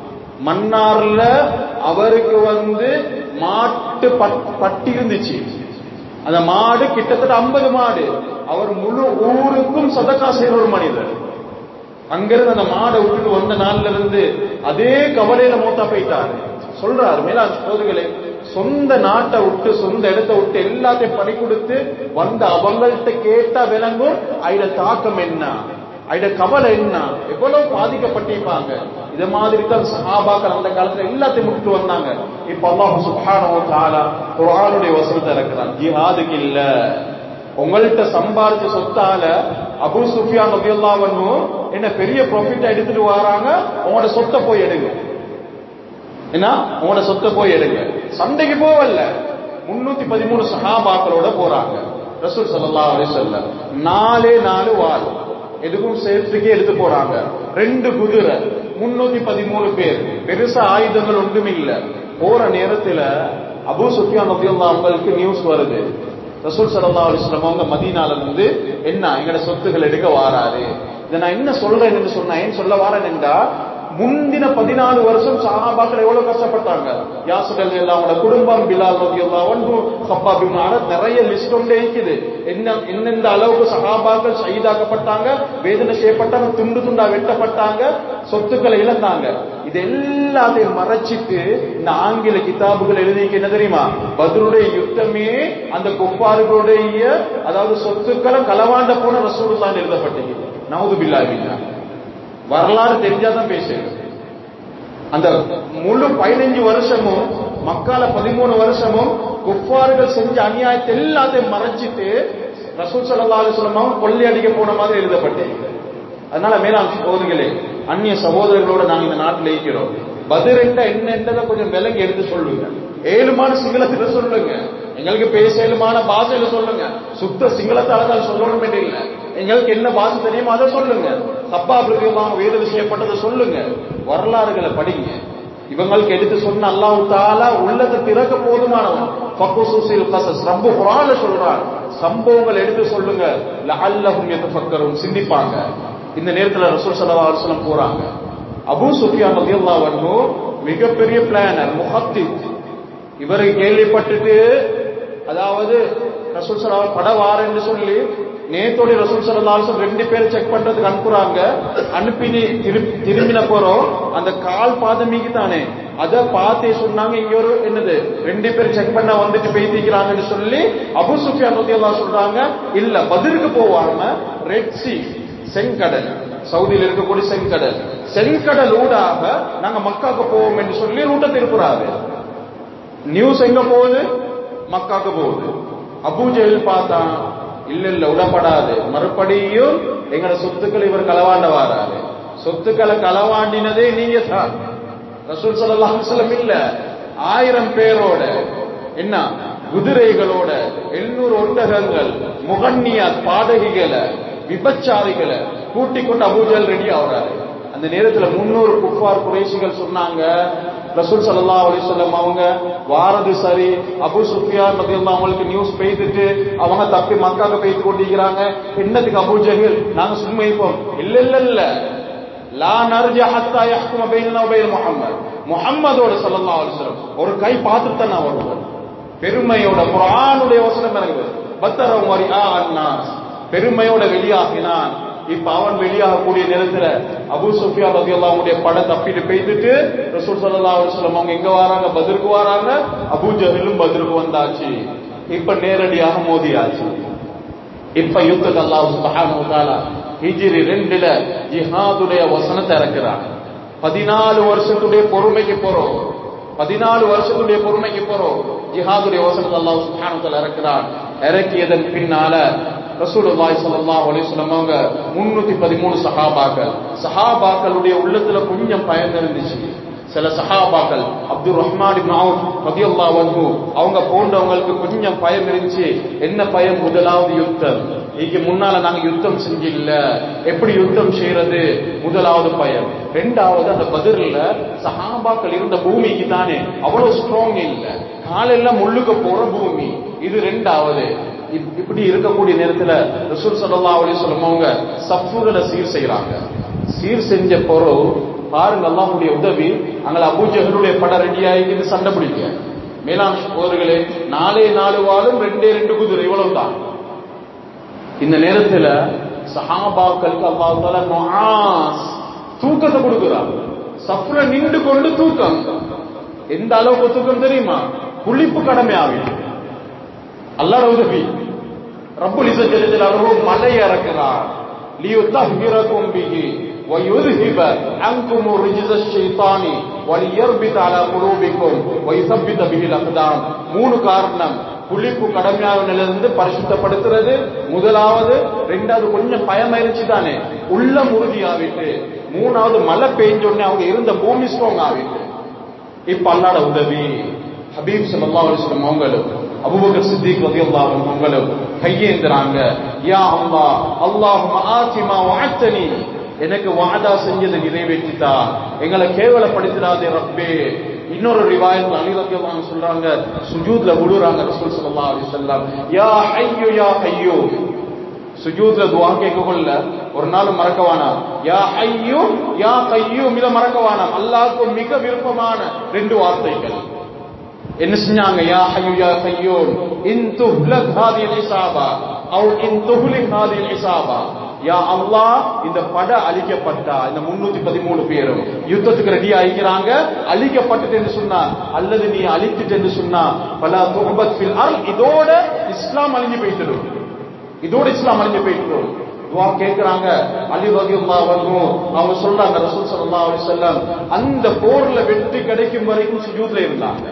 மன்னார்ல அவருக்கு வந்து மாட்டு பட்டி இருந்துச்சு அந்த மாடு கிட்டத்தட்ட ஐம்பது மாடு அவர் முழு ஊருக்கும் சதக்கா செய்யற ஒரு மனிதர் அங்கிருந்து அந்த மாடை விட்டுட்டு வந்த நாள்ல இருந்து அதே கவலையில மூத்தா போயிட்டாரு சொல்றாரு மேல சோதுகளே சொந்த நாட்டை விட்டு சொந்த இடத்தை விட்டு எல்லாத்தையும் பணி கொடுத்து வந்த அவங்கள்ட்ட கேட்டா விளங்கும் அயிட தாக்கம் என்ன அயிட கவலை என்ன எவ்வளவு பாதிக்கப்பட்டிருப்பாங்க இத மாதிரி தான் சஹாபாக்கள் அந்த காலத்துல எல்லாத்தையும் விட்டு வந்தாங்க இப்ப அல்லாஹ் சுப்ஹானஹு வ தஆலா குர்ஆனுடைய வசனத்தை இறக்குறான் ஜிஹாதுக்கு இல்ல உங்கள்கிட்ட சம்பாரிச்ச சொத்தால அபு சுஃபியான் ரலியல்லாஹு அன்ஹு என்ன பெரிய ப்ராஃபிட் எடுத்துட்டு வராங்க உங்களோட சொத்தை போய் எடுங்க என்ன உங்களோட சொத்தை போய் எடுங்க சண்டைக்கு போவல்ல முன்னூத்தி பதிமூணு சஹாபாக்களோட போறாங்க ரசூல் சல்லா அலிசல்ல நாலே நாலு வால் எதுக்கும் சேர்த்துக்கே எடுத்து போறாங்க ரெண்டு குதிரை முன்னூத்தி பதிமூணு பேர் பெருசா ஆயுதங்கள் ஒன்றும் இல்ல போற நேரத்துல அபு சுஃபியான் ரபியுல்லா அவங்களுக்கு நியூஸ் வருது ரசூல் சல்லா அலிஸ்லாம் அவங்க மதீனால இருந்து என்ன எங்கட சொத்துகள் எடுக்க வாராரு இதை நான் என்ன சொல்றேன் என்று சொன்னா ஏன் சொல்ல வாரேன் என்றா முந்தின பதினாலு வருஷம் சஹாபாக்கள் எவ்வளவு கஷ்டப்பட்டாங்க யாசுடல் அவங்களோட குடும்பம் பிலால் ரதியல்லாஹு அன்ஹு ஹப்பாப் இப்னு அரத் நிறைய லிஸ்ட் ஒன்றே இருக்குது என்ன எந்தெந்த அளவுக்கு சஹாபாக்கள் ஷஹீதாக்கப்பட்டாங்க வேதனை செய்யப்பட்டாங்க துண்டு துண்டா வெட்டப்பட்டாங்க சொத்துக்களை இழந்தாங்க இது எல்லாத்தையும் மறைச்சிட்டு இந்த ஆங்கில கிதாபுகள் எழுதிக்க என்ன தெரியுமா பத்ருடைய யுத்தமே அந்த குப்பாறுகளுடைய அதாவது சொத்துக்களை களவாண்ட போன ரசூலுல்லாஹ் எழுதப்பட்டது நவுது பில்லாஹ் வரலாறு தெரிஞ்சாதான் பேசுறது அந்த முழு பதினஞ்சு வருஷமும் மக்கால பதிமூணு வருஷமும் குஃபார்கள் செஞ்ச அநியாயத்தை எல்லாத்தையும் மறைச்சிட்டு ரசூல் சல்லா அலுவலமாவும் கொள்ளை அடிக்க போன மாதிரி எழுதப்பட்டேன் அதனால மேலாம் சகோதரிகளே அந்நிய சகோதரர்களோட நாங்க இந்த நாட்டில் இருக்கிறோம் பதிரெண்ட என்னன்றதை கொஞ்சம் விலங்கி எடுத்து சொல்லுங்க ஏழுமான சிங்களத்துல சொல்லுங்க எங்களுக்கு பேச ஏழுமான பாஷையில சொல்லுங்க சுத்த சிங்களத்தால தான் சொல்லணும் என்று இல்லை எங்களுக்கு என்ன பாஷை தெரியுமோ அதை சொல்லுங்க தப்பா பிரதியமாக வேறு செய்யப்பட்டதை சொல்லுங்க வரலாறுகளை படிங்க இவங்களுக்கு எடுத்து சொன்ன அல்லாஹ் தாலா உள்ளத்தை திறக்க போதுமானவன் ஃபக்குசுசில் கசஸ் ரப்பு குரான்ல சொல்றான் சம்பவங்கள் எடுத்து சொல்லுங்க லஅல்லஹும் யதஃபக்கரும் சிந்திப்பாங்க இந்த நேரத்துல ரசூல் ஸல்லல்லாஹு அலைஹி வஸல்லம் போறாங்க அபூ சுஃபியான் ரலியல்லாஹு அன்ஹு மிகப்பெரிய பிளானர் முஹத்தித் இவரை கேள்விப்பட்டுட்டு அதாவது ரசூல் ஸல்லல்லாஹு பட வாரன்னு சொல்லி நேத்தோட ரசூல் ஸல்லல்லாஹு அலைஹி வஸல்லம் ரெண்டு பேரை செக் பண்றதுக்கு அனுப்புறாங்க அனுப்பி திரும்பின போறோம் அந்த கால் பாதமிக்கு தானே அத பார்த்தே சொன்னாங்க இங்க ஒரு என்னது ரெண்டு பேர் செக் பண்ண வந்துட்டு பேசிக்கிறாங்கன்னு சொல்லி அபு சுஃபியான் ரலியல்லாஹு சொல்றாங்க இல்ல பதிலுக்கு போவாம ரெட் சி செங்கடல் சவுதியில் இருக்கக்கூடிய செங்கடல் செங்கடல் ஊடாக நாங்க மக்காக்கு போவோம் என்று சொல்லி ரூட்டை திருப்புறாரு நியூஸ் எங்க போகுது மக்காக்கு போகுது அபூஜெயில் பார்த்தான் இல்ல இல்ல உடப்படாது மறுபடியும் எங்கட சொத்துக்கள் இவர் களவாண்ட வாராரு சொத்துக்களை களவாண்டினதே நீங்க தான் ரசூல் சல்லல்லாஹு அலைஹி வஸல்லம் இல்ல ஆயிரம் பேரோட என்ன குதிரைகளோட எழுநூறு ஒட்டகங்கள் முகன்னியா பாடகிகளை விபச்சாரிகளை கூட்டிக் கொண்டு அபூஜல் ரெடி ஆகுறாரு அந்த அந்த நேரத்துல முன்னூறு குஃபார் குறைஷிகள் சொன்னாங்க ரசூல் ஸல்லல்லாஹு அலைஹி வஸல்லம் அவங்க வாரது சரி அபூ சுஃபியான் ரலியல்லாஹு அவங்களுக்கு நியூஸ் பெய்துட்டு அவங்க தப்பி மக்காக்கு பெய்து கொண்டிருக்கிறாங்க என்னத்துக்கு அபூ ஜஹில் நாங்க சும்மா இருப்போம் இல்ல இல்ல இல்ல லா நர்ஜா ஹத்தா யஹ்கும பைனனா வ பைன முஹம்மத் முஹம்மதோட ஸல்லல்லாஹு அலைஹி வஸல்லம் ஒரு கை பார்த்துட்டு தான் நான் வருவேன் பெருமையோட குர்ஆனுடைய வசனம் இறங்குது பத்தரம் வரிஆ அன்னாஸ் பெருமையோட வெளியாகினான் இப்ப அவன் வெளியாகக்கூடிய நேரத்துல அபூ சுஃபியா ரலியல்லாஹு அவங்களுடைய படை தப்பிட்டு பெய்துட்டு ரசூல் ஸல்லல்லாஹு அலைஹி வஸல்லம் அவங்க எங்க வராங்க பத்ருக்கு வராங்க அபூ ஜஹலும் பத்ருக்கு வந்தாச்சு இப்ப நேரடியாக மோதியாச்சு இப்ப யுத்தத்தை அல்லாஹ் சுப்ஹானஹு வ தஆலா ஹிஜ்ரி ரெண்டுல ஜிஹாதுடைய வசனத்தை இறக்குறாங்க பதினாலு வருஷத்துடைய பொறுமைக்கு போறோம் பதினாலு வருஷத்துடைய பொறுமைக்கு போறோம் ஜிஹாதுடைய வசனத்தை அல்லாஹ் சுப்ஹானஹு வ தஆலா இறக்குறான் இறக்கியதன் பின்னால ரசூலுல்லாஹி ஸல்லல்லாஹு அலைஹி வஸல்லம் அவங்க 313 சஹாபாக்கள் சஹாபாக்களுடைய உள்ளத்துல கொஞ்சம் பயம் இருந்துச்சு சில சஹாபாக்கள் அப்துல் ரஹ்மான் இப்னு அவுஃப் ரலியல்லாஹு அன்ஹு அவங்க போன்றவங்களுக்கு கொஞ்சம் பயம் இருந்துச்சு என்ன பயம் முதலாவது யுத்தம் இங்க முன்னால நாங்க யுத்தம் செஞ்சில்ல எப்படி யுத்தம் செய்யறது முதலாவது பயம் ரெண்டாவது அந்த பதிரில் சஹாபாக்கள் இருந்த பூமிக்கு தானே அவ்வளவு ஸ்ட்ராங் இல்ல காலெல்லாம் முள்ளுக்க போற பூமி இது ரெண்டாவது இப்- இப்படி இருக்கக்கூடிய நேரத்துல ரசூல் ஸல்லல்லாஹு அலைஹி வஸல்லம் அவங்க சஃபுகளை சீர் செய்றாங்க சீர் செஞ்ச பொருள் பாருங்க அல்லாஹ்வுடைய உதவி அங்கே அபூஜஹலுடைய படம் ரெடி ஆகிட்டு சண்டை பிடிக்க மேலாண் சகோதரர்களே நாலே நாலு வாளும் ரெண்டே ரெண்டு குதிரை இவ்வளவுதான் இந்த நேரத்துல சஹாபாக்களுக்கு அல்லாஹ் தஆலா நுஆஸ் தூக்கத்தை கொடுக்கிறார் சஃப்ர நின்று கொண்டு தூக்கம் எந்த அளவுக்கு தூக்கம் தெரியுமா குளிப்பு கடமை ஆகும் அல்லாஹ் உதவி ரப்புல் இஸ்ஸத் ஜல்ல ஜலாலுஹு மலை இறக்குறார் லியுத்தஹிரகும் பிஹி ويذهب عنكم رجز الشيطان وليربط على قلوبكم ويثبت به الاقدام மூணு காரணம் குளிப்பு கடமையாக நிலையிலிருந்து பரிசுத்தப்படுத்துறது முதலாவது ரெண்டாவது கொஞ்சம் பயம் ஆயிருச்சு தானே உள்ளம் உறுதியாவிட்டு மூணாவது மழை பெய்ஞ்ச உடனே அவங்க இருந்த பூமி ஸ்ட்ராங் ஆவிட்டு இப்ப அல்லாட உதவி ஹபீப் ஸல்லல்லாஹு அலைஹி வஸல்லம் அவங்களும் அபூபக்கர் சித்திக் ரலியல்லாஹு அன்ஹு அவங்களும் கையேந்துறாங்க யா அல்லாஹ் அல்லாஹும்ம ஆதி மா வஅத்தனி எனக்கு வாதா செஞ்சதை நிறைவேற்றித்தா எங்களை கேவலப்படுத்திடாதே ரப்பே இன்னொரு ரிவாயத் அலி ரலியல்லாஹு அன்ஹு சொல்றாங்க சுஜூத்ல விழுறாங்க ரசூல் ஸல்லல்லாஹு அலைஹி வஸல்லம் யா ஹய்யு யா ஹய்யு சுஜூத்ல துவா கேட்கக்குள்ள ஒரு நாள் மறக்கவானா யா ஐயோ யா கையும் இத மறக்கவானா அல்லாஹ்க்கு மிக விருப்பமான ரெண்டு வார்த்தைகள் என்ன செஞ்சாங்க யா ஹய்யு யா கையூம் இன் துஹ்லக் ஹாதில் இசாபா அவ் இன் துஹ்லிக் ஹாதில் இசாபா யா அல்லாஹ் இந்த பட அழிக்கப்பட்டா இந்த 313 பேரும் யுத்தத்துக்கு ரெடி ஆயிக்கிறாங்க அழிக்கப்பட்டது என்று சொன்னா அல்லது நீ அழித்துட்டு என்று சொன்னா பல துஹபத் ஃபில் அர் இதோட இஸ்லாம் அழிஞ்சு போயிட்டு இதோட இஸ்லாம் அழிஞ்சு போயிட்டோம் துவா கேக்குறாங்க அலி ரலியல்லாஹு அன்ஹு அவங்க சொல்றாங்க ரசூல் ஸல்லல்லாஹு அலைஹி வஸல்லம் அந்த போர்ல வெற்றி கிடைக்கும் வரைக்கும் சுஜூத்ல இருந்தாங்க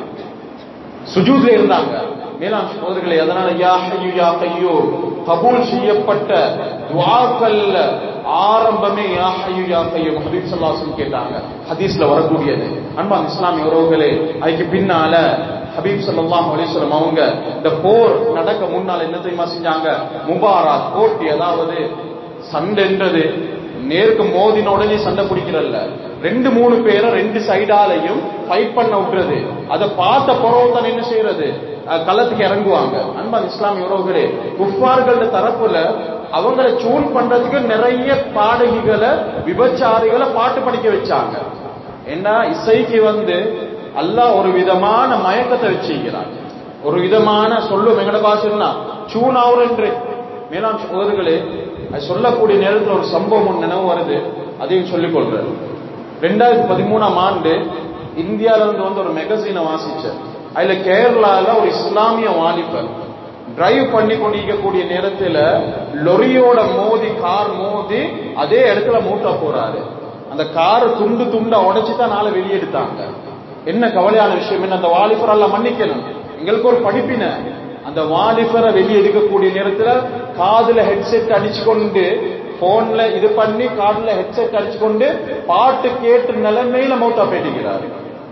சுஜூத்ல இருந்தாங்க மேலாம் சகோதரர்களே அதனால யா ஹய்யு யா கையூம் கபூல் செய்யப்பட்ட துஆக்கள்ல ஆரம்பமே யா ஹய்யு யா கையூம் ஹபீப் ஸல்லல்லாஹு அலைஹி வஸல்லம் கேட்டாங்க ஹதீஸ்ல வரக்கூடியது அன்பான் இஸ்லாமிய உறவுகளே அதுக்கு பின்னால ஹபீப் ஸல்லல்லாஹு அலைஹி வஸல்லம் அவங்க இந்த போர் நடக்க முன்னால என்ன தெரியுமா செஞ்சாங்க முபாராத் போட்டி அதாவது சண்டைன்றது நேருக்கு மோதின உடனே சண்டை பிடிக்கிறல்ல ரெண்டு மூணு பேரை ரெண்டு சைடாலையும் ஃபைட் பண்ண விட்டுறது அதை பார்த்த பிறகு தான் என்ன செய்யறது அஹ் களத்துக்கு இறங்குவாங்க அன்பான் இஸ்லாமிய உறவுகளே குஃபார்கள தரப்புல அவங்கள சூன் பண்றதுக்கு நிறைய பாடகிகளை விபச்சாரிகளை பாட்டு படிக்க வச்சாங்க ஏன்னா இசைக்கு வந்து அல்லாஹ் ஒரு விதமான மயக்கத்தை வச்சிருக்கிறான் ஒரு விதமான சொல்லும் எங்கட பாஷன்னா சூனாவர் என்று மேலாம் சோதர்களே அது சொல்லக்கூடிய நேரத்தில் ஒரு சம்பவம் ஒன்று நினைவு வருது அதையும் சொல்லிக் கொள்றேன் ரெண்டாயிரத்தி பதிமூணாம் ஆண்டு இந்தியால இருந்து வந்து ஒரு மெகசீனை வாசிச்சேன் அதுல கேரளால ஒரு இஸ்லாமிய வாலிபர் டிரைவ் பண்ணி கொண்டிருக்கக்கூடிய நேரத்துல லொரியோட மோதி கார் மோதி அதே இடத்துல மூட்டா போறாரு அந்த காரை துண்டு துண்டா உடைச்சு தான் நாளை வெளியெடுத்தாங்க என்ன கவலையான விஷயம் என்ன அந்த வாலிபர் எல்லாம் மன்னிக்கணும் எங்களுக்கு ஒரு படிப்பின அந்த வாலிபரை வெளியே எடுக்கக்கூடிய நேரத்துல காதுல ஹெட்செட் அடிச்சு கொண்டு போன்ல இது பண்ணி காதுல ஹெட்செட் அடிச்சு கொண்டு பாட்டு கேட்டு நிலைமையில மௌத்தா பேட்டிக்கிறாரு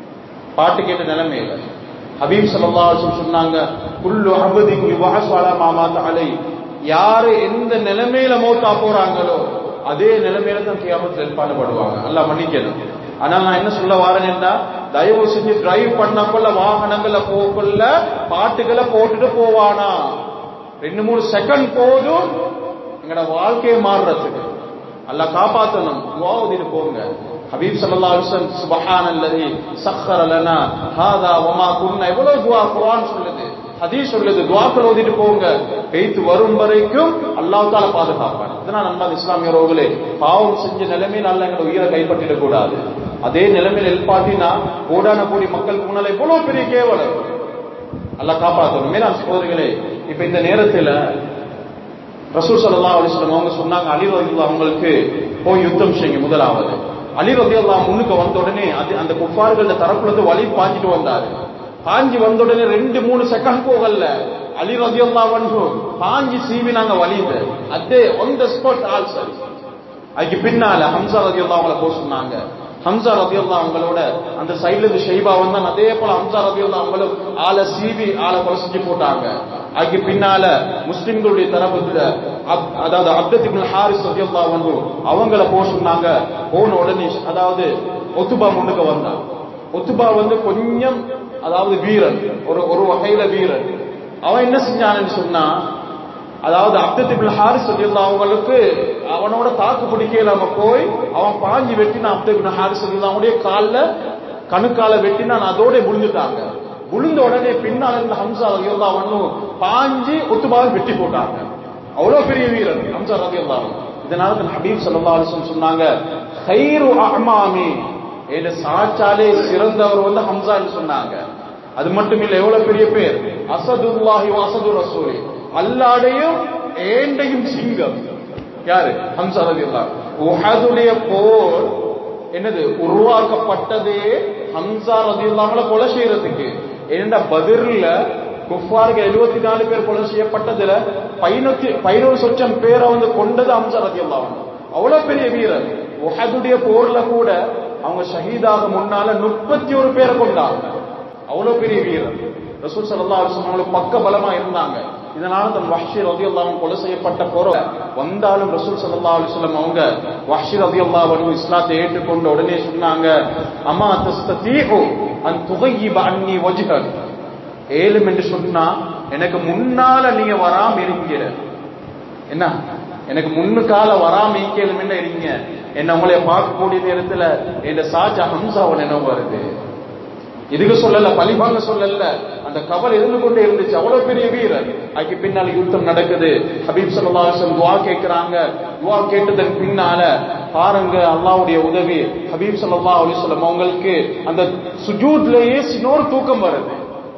பாட்டு கேட்ட நிலைமையில ஹபீப் ஸல்லல்லாஹு அலைஹி வஸல்லம் சொன்னாங்க குல்லு அபதின் யுபஹஸு அலா மா மாத அலை யாரு எந்த நிலைமையில மௌத்தா போறாங்களோ அதே நிலைமையில தான் கியாமத்தில் எழுப்பாடுவாங்க அல்ல மன்னிக்கணும் ஆனால் நான் என்ன சொல்ல வரேன்னா தயவு செஞ்சு டிரைவ் பண்ணக்குள்ள வாகனங்களை போக்குள்ள பாட்டுகளை போட்டுட்டு போவானா ரெண்டு மூணு செகண்ட் போதும் எங்கட வாழ்க்கையை மாறுறதுக்கு அல்ல காப்பாத்தணும் துவா ஓதிட்டு போங்க ஹபீப் ஸல்லல்லாஹு அலைஹி வஸல்லம் சுப்ஹானல்லதி சக்கர லனா ஹாதா வமா குன்னா எவ்வளவு துவா குர்ஆன் சொல்லுது ஹதீஸ் சொல்லுது துவாக்கள் ஓதிட்டு போங்க பெய்த்து வரும் வரைக்கும் அல்லாஹ் தால பாதுகாப்பான் இதனால் நம்ம இஸ்லாமியர்களே பாவம் செஞ்ச நிலைமையில் அல்ல எங்களை உயிரை கைப்பற்றிடக் கூடாது அதே நிலைமையில் எழுப்பாட்டினா கோடான கோடி மக்கள் முன்னால எவ்வளவு பெரிய கேவலம் அல்ல காப்பாற்றணும் மேலாம் சகோதரிகளே இப்ப இந்த நேரத்துல ரசூல் சல்லா அலிஸ்லாம் அவங்க சொன்னாங்க அலி ரதியுல்லா அவங்களுக்கு போய் யுத்தம் செய்யுங்க முதலாவது அலி ரதியுல்லா முன்னுக்கு வந்த உடனே அது அந்த குஃபார்கள தரப்புல இருந்து வழி பாஞ்சிட்டு வந்தாரு பாஞ்சி வந்த உடனே ரெண்டு மூணு செகண்ட் போகல அலி ரதியுல்லா வந்து பாஞ்சி சீவி நாங்க வழிந்த அதே ஒன் த ஸ்பாட் ஆல் சரி அதுக்கு பின்னால ஹம்சா ரதியுல்லா அவங்கள போக சொன்னாங்க ஹம்சா ரபியுல்லா அவங்களோட அந்த சைடுல இருந்து ஷெய்பா வந்தான் அதே போல ஹம்சா ரபியுல்லா அவங்களும் ஆளை சீவி ஆளை கொலை செஞ்சு போட்டாங்க அதுக்கு பின்னால முஸ்லிம்களுடைய தரப்புல அப்- அதாவது அப்தத் ஹாரிஸ் ரபியுல்லா வந்து அவங்கள போக சொன்னாங்க போன உடனே அதாவது ஒத்துபா முன்னுக்கு வந்தான் ஒத்துபா வந்து கொஞ்சம் அதாவது வீரன் ஒரு ஒரு வகையில வீரன் அவன் என்ன செஞ்சான்னு சொன்னா அதாவது அப்தத் இப்னு ஹாரிஸ் ரலியல்லாஹு அவங்களுக்கு அவனோட தாக்கு பிடிக்கல அவன் போய் அவன் பாஞ்சி வெட்டினா அப்தத் இப்னு ஹாரிஸ் ரலியல்லாஹு அவனுடைய கால்ல கணுக்கால வெட்டினா அதோட விழுந்துட்டாங்க விழுந்த உடனே பின்னால இருந்த ஹம்சா ரலியல்லாஹு அன்ஹு பாஞ்சி ஒத்துபாவை வெட்டி போட்டாங்க அவ்வளவு பெரிய வீரன் ஹம்சா ரலியல்லாஹு அன்ஹு. இதனால தான் ஹபீப் ஸல்லல்லாஹு அலைஹி வஸல்லம் சொன்னாங்க கைரு அஹ்மாமி என்ற சாச்சாலே சிறந்தவர் வந்து ஹம்சா என்று சொன்னாங்க அது மட்டும் இல்ல எவ்வளவு பெரிய பேர் அசதுல்லாஹி வ அசது ரசூலி அல்லாடையும் ஏண்டையும் சிங்கம் யாரு ஹம்சா ரலியல்லாஹு உஹதுடைய போர் என்னது உருவாக்கப்பட்டதே ஹம்சா ரலியல்லாஹுல கொலை செய்யறதுக்கு ஏன்னா பதிர்ல குஃபாருக்கு எழுபத்தி நாலு பேர் கொலை செய்யப்பட்டதுல பதினொத்தி பதினோரு சொச்சம் பேரை வந்து கொண்டது ஹம்சா ரலியல்லாஹு அன்ஹு. அவ்வளவு பெரிய வீரர் உஹதுடைய போர்ல கூட அவங்க ஷஹீதாக முன்னால முப்பத்தி ஒரு பேரை கொண்டாங்க அவ்வளவு பெரிய வீரர் ரசூல் ஸல்லல்லாஹு அலைஹி வஸல்லம் அவங்களுக்கு பக்க பலமா இருந்தாங்க இதனால தன் வஹ்ஷி ரலியல்லாஹு அன்ஹு கொலை செய்யப்பட்ட போற வந்தாலும் ரசூல் ஸல்லல்லாஹு அலைஹி வஸல்லம் அவங்க வஹ்ஷி ரலியல்லாஹு அன்ஹு இஸ்லாத்தை ஏற்றுக்கொண்ட உடனே சொன்னாங்க அம்மா தஸ்தீஹு அன் துகையிப அன்னி வஜ்ஹக் ஏலும் என்று சொன்னா எனக்கு முன்னால நீங்க வராம இருங்க என்ன எனக்கு முன்னுக்கால வராம ஈக்கலும் என்ன இருங்க என்ன உங்களை பார்க்கக்கூடிய நேரத்துல என் சாஜா ஹம்சாவன் என்ன வருது இதுக்கு சொல்லல பழிவாங்க சொல்லல அந்த கவல் இருந்து கொண்டே இருந்துச்சு அவ்வளவு பெரிய வீரர் அதுக்கு பின்னால யுத்தம் நடக்குது ஹபீப் ஸல்லல்லாஹு அலைஹி வஸல்லம் துஆ கேக்குறாங்க துஆ கேட்டதன் பின்னால பாருங்க அல்லாஹ்வுடைய உதவி ஹபீப் ஸல்லல்லாஹு அலைஹி வஸல்லம் அவங்களுக்கு அந்த சுஜூத்லயே சின்னொரு தூக்கம் வருது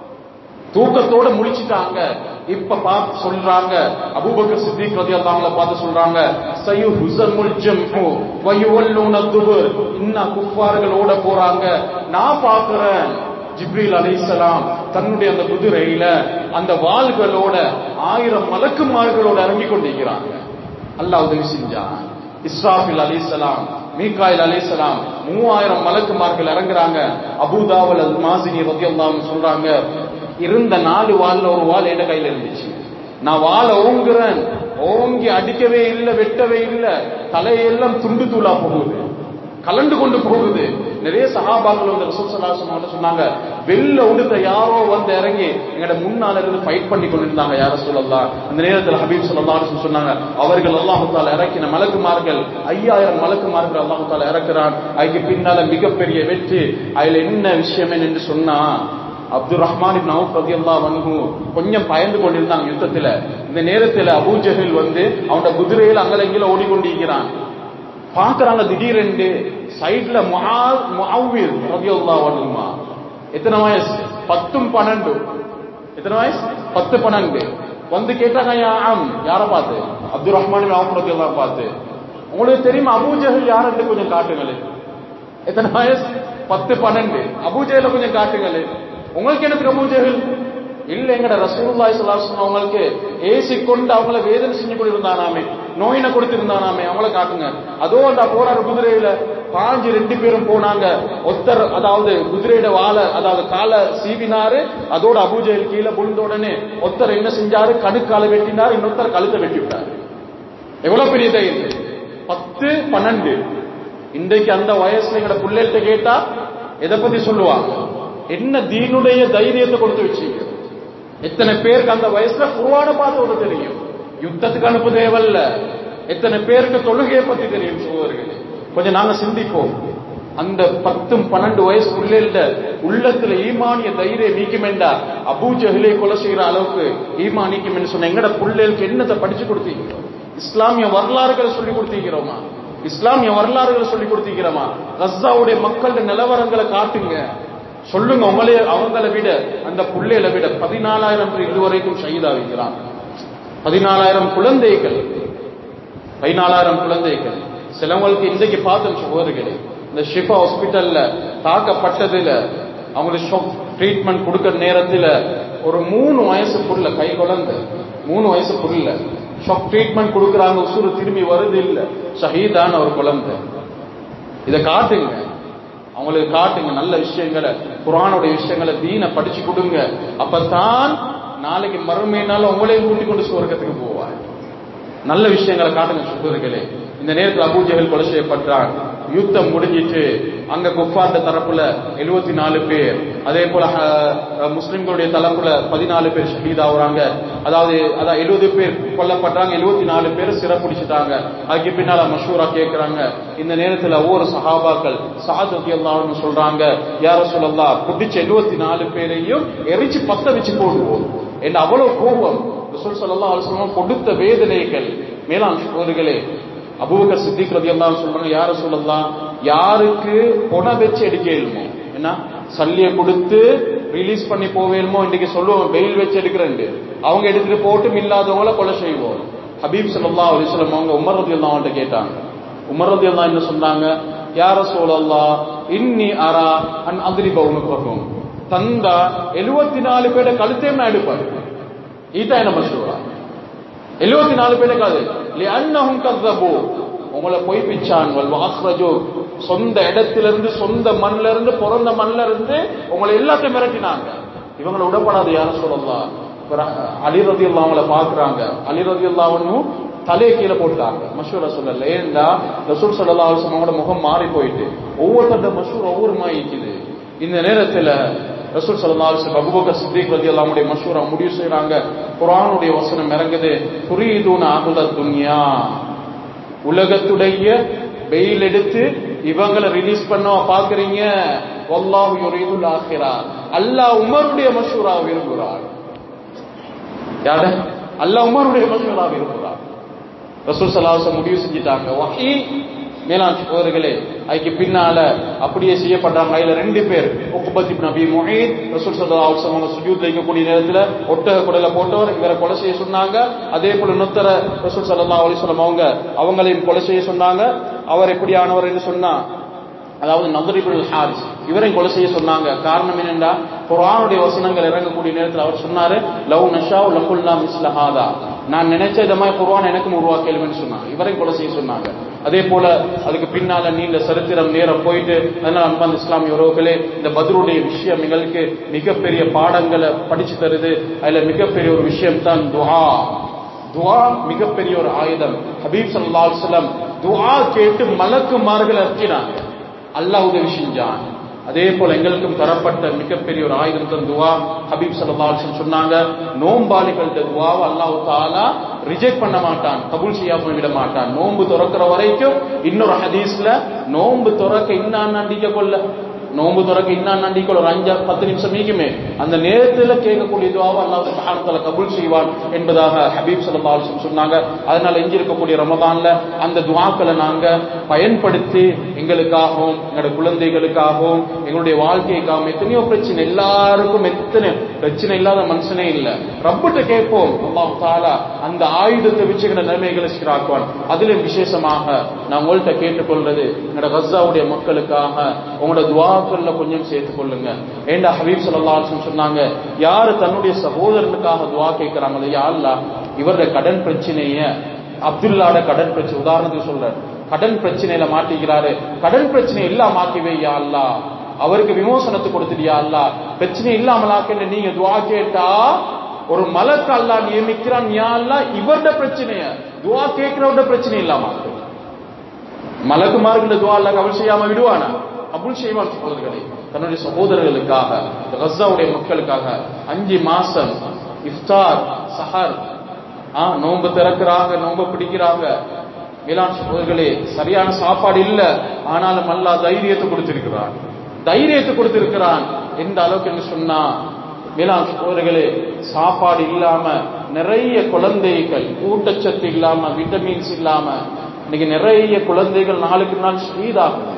தூக்கத்தோட முடிச்சிட்டாங்க இப்ப பார்த்து சொல்றாங்க அபூபக்கர் சித்திக் ரலியல்லாஹு அன்ஹு பார்த்து சொல்றாங்க சயுஹுஸமுல் ஜம்ஹு வ யுவல்லூன துபுர் இன்ன குஃபார்களோட போறாங்க நான் பார்க்கிறேன் ஜிப்ரீல் அலைஹிஸ்ஸலாம் தன்னுடைய அந்த குதிரையில அந்த வாள்களோட ஆயிரம் மலக்குமார்களோட இறங்கி கொண்டிருக்கிறாங்க அல்லாஹ் உதவி செஞ்சான் இஸ்ராஃபில் அலைஹிஸ்ஸலாம் மீகாயில் அலைஹிஸ்ஸலாம் மூவாயிரம் மலக்குமார்கள் இறங்குறாங்க அபூதாவல் அல் மாசினி ரலியல்லாஹு அன்ஹு சொல்றாங்க இருந்த நாலு வாள்ல ஒரு வாள் என் கையில இருந்துச்சு நான் வாளை ஓங்குறேன் ஓங்கி அடிக்கவே இல்லை வெட்டவே இல்லை தலையெல்லாம் துண்டு தூளா போகுது கலண்டு கொண்டு போகுது நிறைய சகாபாக்கள் வந்து ரசூல் ஸல்லல்லாஹு அலைஹி வஸல்லம் சொன்னாங்க வெள்ள உடுத்த யாரோ வந்து இறங்கி எங்கட முன்னால இருந்து ஃபைட் பண்ணி கொண்டிருந்தாங்க யார சொல்லலாம் அந்த நேரத்தில் ஹபீப் ஸல்லல்லாஹு அலைஹி வஸல்லம் சொன்னாங்க அவர்கள் அல்லாஹ் தஆலா இறக்கின மலக்குமார்கள் ஐயாயிரம் மலக்குமார்கள் அல்லாஹ் தஆலா இறக்குறான் அதுக்கு பின்னால மிகப்பெரிய வெற்றி அதுல என்ன விஷயம் என்று சொன்னா அப்துல் ரஹ்மான் இப்னு அவுஃப் ரலியல்லாஹு அன்ஹு கொஞ்சம் பயந்து கொண்டிருந்தாங்க யுத்தத்துல இந்த நேரத்துல அபூ ஜஹல் வந்து அவனோட குதிரையில அங்கல இங்கல ஓடிக்கொண்டிருக்கிறான் பாக்குறாங்க திடீரென்று சைடுல முஆவிர் ரலியல்லாஹு அன்ஹுமா எத்தனை வயசு பத்தும் பன்னெண்டு எத்தனை வயசு பத்து பன்னெண்டு வந்து கேட்டாங்க யா ஆம் யார பார்த்து அப்துல் ரஹ்மான் இப்னு அவுஃப் ரலியல்லாஹு பார்த்து உங்களுக்கு தெரியுமா அபூ ஜஹல் யாருன்னு கொஞ்சம் காட்டுங்களேன் எத்தனை வயசு பத்து பன்னெண்டு அபூஜையில கொஞ்சம் காட்டுங்களே உங்களுக்கு எனக்கு அபூஜைகள் இல்ல எங்கட ரசூலுல்லாஹி ஸல்லல்லாஹு அலைஹி வஸல்லம் அவங்களுக்கு ஏசி கொண்டு அவங்கள வேதனை செஞ்சு கொண்டிருந்தானாமே நோயினை கொடுத்திருந்தானாமே அவங்கள காட்டுங்க அதோ அந்த போறாரு குதிரையில பாஞ்சு ரெண்டு பேரும் போனாங்க ஒத்தர் அதாவது குதிரையோட வாழை அதாவது காலை சீவினாரு அதோட அபூஜையில் கீழே விழுந்த உடனே ஒத்தர் என்ன செஞ்சாரு கணுக்கால வெட்டினாரு இன்னொருத்தர் கழுத்தை வெட்டி விட்டாரு எவ்வளவு பெரிய தைரியம் பத்து பன்னெண்டு இன்றைக்கு அந்த வயசுல எங்கட பிள்ளைகிட்ட கேட்டா எதை பத்தி சொல்லுவாங்க என்ன தீனுடைய தைரியத்தை கொடுத்து வச்சீங்க எத்தனை பேருக்கு அந்த வயசுல குருவான பார்த்து ஒரு தெரியும் யுத்தத்துக்கு அனுப்ப தேவையில்ல எத்தனை பேருக்கு தொழுகையை பத்தி தெரியும் சோதர்களே கொஞ்சம் நாங்க சிந்திப்போம் அந்த பத்தும் பன்னெண்டு வயசு பிள்ளைகள உள்ளத்துல ஈமானிய தைரியம் நீக்குமெண்டா அபூ ஜஹிலை கொலை செய்யற அளவுக்கு ஈமா நீக்குமென்னு சொன்ன எங்கட பிள்ளைகளுக்கு என்னத்தை படிச்சு கொடுத்தீங்க இஸ்லாமிய வரலாறுகளை சொல்லி கொடுத்தீங்கிறோமா இஸ்லாமிய வரலாறுகளை சொல்லி கொடுத்தீங்கிறோமா கஸ்ஸாவுடைய மக்களுடைய நிலவரங்களை காட்டுங்க சொல்லுங்க உங்களே அவங்கள விட அந்த புள்ளைகளை விட பதினாலாயிரம் பேர் இதுவரைக்கும் ஷஹீதா வைக்கிறாங்க பதினாலாயிரம் குழந்தைகள் பதினாலாயிரம் குழந்தைகள் சிலவங்களுக்கு இன்றைக்கு பார்த்தோம் சகோதரிகளே இந்த ஷிஃபா ஹாஸ்பிட்டல்ல தாக்கப்பட்டதுல அவங்களுக்கு ஷாக் ட்ரீட்மெண்ட் கொடுக்கிற நேரத்துல ஒரு மூணு வயசு புள்ள கை குழந்தை மூணு வயசு புள்ள ஷாக் ட்ரீட்மெண்ட் கொடுக்குறாங்க உசுறு திரும்பி வருது இல்ல ஷஹீதான ஒரு குழந்தை இதை காட்டுங்க அவங்களுக்கு காட்டுங்க நல்ல விஷயங்களை குரானுடைய விஷயங்களை தீன படிச்சு கொடுங்க அப்பதான் நாளைக்கு மறுமையினால உங்களையும் கூட்டிக் கொண்டு சுவர்க்கத்துக்கு போவார் நல்ல விஷயங்களை காட்டுங்க சுகர்களே இந்த நேரத்தில் அபூஜகல் கொலை செய்யப்பட்டான் யுத்தம் முடிஞ்சிட்டு அங்க குஃபார்ட தரப்புல எழுபத்தி நாலு பேர் அதே போல அஹ், முஸ்லிம்களுடைய தரப்புல பதினாலு பேர் ஷஹீத் ஆகுறாங்க அதாவது அதான் எழுபது பேர் கொல்லப்பட்டாங்க எழுபத்தி நாலு பேர் சிறப்பிடிச்சிட்டாங்க அதுக்கு பின்னால மஷூரா கேட்கிறாங்க இந்த நேரத்துல ஒவ்வொரு சஹாபாக்கள் சாத் ரத்தியல்லாஹ்னு சொல்றாங்க யார சொல்லலாம் பிடிச்ச எழுபத்தி நாலு பேரையும் எரிச்சு பத்த வச்சு போடுவோம் என்ன அவ்வளவு கோபம் ரசூல் ஸல்லல்லாஹு அலைஹி வஸல்லம் கொடுத்த வேதனைகள் மேலாண் சகோதரிகளே அபூபக்கர் சித்திக் ரலியல்லாஹு சொல்றாங்க யார சொல்லலாம் யாருக்கு பொண வச்சு எடுக்க இயலுமோ என்ன சல்லிய கொடுத்து ரிலீஸ் பண்ணி போவேலுமோ இன்னைக்கு சொல்லுவோம் பெயில் வச்சு எடுக்கிறேன் அவங்க எடுத்துட்டு போட்டும் இல்லாதவங்கள கொலை செய்வோம் ஹபீப் ஸல்லல்லாஹு அலைஹி வஸல்லம் அவங்க உமர் ரலியல்லாஹு அன்ஹு கேட்டாங்க உமர் ரலியல்லாஹு என்ன சொன்னாங்க யார சொல்லலாம் இன்னி அரா அன் அதிரி பவுனுக்கும் தந்தா எழுபத்தி நாலு பேரை கழுத்தையும் நான் எடுப்பேன் இதுதான் என்ன மசூரா எழுபத்தி நாலு பேரை காது அன்னஹும் கzzabு உங்களை பொய்ப்பிச்சான் வல் வாஹ்ரஜு சொந்த இடத்திலிருந்து சொந்த மண்ல இருந்து பிறந்த மண்ல இருந்து உங்களை எல்லாத்தையும் மிரட்டினாங்க இவங்களை விடப்படாது யாரும் சொல்லலாம் அலி ரதி அவங்கள பாக்குறாங்க அலி ரதி அல்லாவனும் தலையை கீழே போட்டாங்க மஷூரா சொல்லல ஏன்னா ரசூல் சல்லா அவங்களோட முகம் மாறி போயிட்டு ஒவ்வொருத்தருடைய மஷூர் ஒவ்வொரு மாதிரி இருக்குது இந்த நேரத்துல ரசூல் சல்லா அலுவலம் அபுபக்கர் சித்திக் ரதி அல்லாமுடைய மஷூரா முடிவு செய்றாங்க குரானுடைய வசனம் இறங்குது புரியுதுன்னு ஆகுல துன்யா உலகத்துடைய வெயில் எடுத்து இவங்களை ரிலீஸ் பண்ண பாக்குறீங்க வல்லாஹு யுரீதுல் ஆখিরা அல்லாஹ் உமருடைய மஷூரா விரும்புகிறார் யார அல்லாஹ் உமருடைய மஷூரா விரும்புகிறார் ரசூல் சல்லாஹ் முடிவு செஞ்சிட்டாங்க வஹி மேலாண் சகோதரர்களே அதுக்கு பின்னால அப்படியே செய்யப்பட்டாங்க அதுல ரெண்டு பேர் உக்குபத் இப்னு அபி முஹீத் ரசூல் ஸல்லல்லாஹு அலைஹி வஸல்லம் அவங்க சுஜூத் வைக்கக்கூடிய நேரத்துல ஒட்டக குடல போட்டவர் இவரை கொலை செய்ய சொன்னாங்க அதே போல இன்னொருத்தர ரசூல் ஸல்லல்லாஹு அலைஹி வஸல்லம் அவங்க அவங்களையும் கொலை செய்ய சொன்னாங்க அவர் எப்படியானவர் என்று சொன்னா அதாவது நதரிபுல் ஹாரிஸ் இவரையும் கொலை செய்ய சொன்னாங்க காரணம் என்னென்றா குர்ஆனுடைய வசனங்கள் இறங்கக்கூடிய நேரத்தில் அவர் சொன்னாரு லவ் நஷா லகுல்லா மிஸ்லஹாதா நான் நினைச்ச இந்த மாதிரி குர்ஆன் எனக்கும் உருவாக்கலும்னு சொன்னாங்க இவரையும் கொலை செய்ய சொன்னாங்க அதே போல அதுக்கு பின்னால நீண்ட சரித்திரம் நேரம் போயிட்டு அதனால அன்பான் இஸ்லாமிய உறவுகளே இந்த பத்ருடைய விஷயம் எங்களுக்கு மிகப்பெரிய பாடங்களை படிச்சு தருது அதுல மிகப்பெரிய ஒரு விஷயம் தான் துஹா துஆ மிகப்பெரிய ஒரு ஆயுதம் ஹபீப் ஸல்லல்லாஹு அலைஹி வஸல்லம் துஆ கேட்டு மலக்குமார்கள் அர்ச்சினாங்க அல்லாஹ் உதவி செஞ்சான் அதே போல எங்களுக்கும் தரப்பட்ட மிகப்பெரிய ஒரு ஆயுதம் தான் துவா ஹபீப் ஸல்லல்லாஹு அலைஹி வஸல்லம் சொன்னாங்க நோம்பாளிகளோட துவாவை அல்லாஹ் தஆலா ரிஜெக்ட் பண்ண மாட்டான் கபூல் செய்யாம விட மாட்டான் நோன்பு துறக்கிற வரைக்கும் இன்னொரு ஹதீஸ்ல நோன்பு துறக்க இன்னான் நண்டிக்க கொள்ள நோன்பு துறக்க இன்னான் நண்டிக்க ஒரு அஞ்சு பத்து நிமிஷம் நீக்குமே அந்த நேரத்துல கேட்கக்கூடிய துவாவை அல்லாஹ் சுப்ஹானஹு தஆலா கபூல் செய்வான் என்பதாக ஹபீப் ஸல்லல்லாஹு அலைஹி வஸல்லம் சொன்னாங்க அதனால எஞ்சி இருக்கக்கூடிய ரமதான்ல அந்த துஆக்களை நாங்க பயன்படுத்தி எங்களுக்காகவும் எங்களுடைய குழந்தைகளுக்காகவும் எங்களுடைய வாழ்க்கைக்காகவும் எத்தனையோ பிரச்சனை எல்லாருக்கும் எத்தனை பிரச்சனை இல்லாத மனுஷனே இல்ல ரப்பிட்ட கேட்போம் அல்லாஹ் தாலா அந்த ஆயுதத்தை வச்சுக்கிற நிலைமைகளை சீராக்குவான் அதிலும் விசேஷமாக நான் உங்கள்கிட்ட கேட்டுக்கொள்றது என்னோட கஸ்ஸாவுடைய மக்களுக்காக உங்களோட துவாக்கள்ல கொஞ்சம் சேர்த்துக் கொள்ளுங்க ஏண்டா ஹபீப் ஸல்லல்லாஹு அலைஹி வஸல்லம் சொன்னாங்க யாரு தன்னுடைய சகோதரனுக்காக துவா கேட்கிறாங்களோ யா அல்லாஹ் இவருடைய கடன் பிரச்சனைய அப்துல்லாட கடன் பிரச்சனை உதாரணத்துக்கு சொல்றேன் கடன் பிரச்சனையில மாட்டிக்கிறாரு கடன் பிரச்சனை எல்லாம் மாட்டிவே யா அல்லாஹ் அவருக்கு விமோசனத்தை கொடுத்துட்டியா அல்லா பிரச்சனை இல்லாமலாக்க நீங்க துவா கேட்டா ஒரு மலக்கு அல்லா நியமிக்கிறான் யா அல்லா இவருடைய பிரச்சனைய துவா கேட்கிறவருடைய பிரச்சனை இல்லாம மலக்குமார்கள் துவா அல்ல கபுல் செய்யாம விடுவானா கபுல் செய்வான் சகோதரர்களே தன்னுடைய சகோதரர்களுக்காக கசாவுடைய மக்களுக்காக அஞ்சு மாசம் இஃப்தார் சஹர் ஆ நோன்பு திறக்கிறாங்க நோன்பு பிடிக்கிறாங்க மேலாண் சகோதரர்களே சரியான சாப்பாடு இல்ல ஆனாலும் அல்லா தைரியத்தை கொடுத்திருக்கிறான் தைரியத்தை கொடுத்திருக்கிறான் எந்த அளவுக்கு என்று சொன்னா மேலாண் சகோதரர்களே சாப்பாடு இல்லாம நிறைய குழந்தைகள் ஊட்டச்சத்து இல்லாம விட்டமின்ஸ் இல்லாம இன்னைக்கு நிறைய குழந்தைகள் நாளுக்கு நாள் ஸ்ரீதாகுது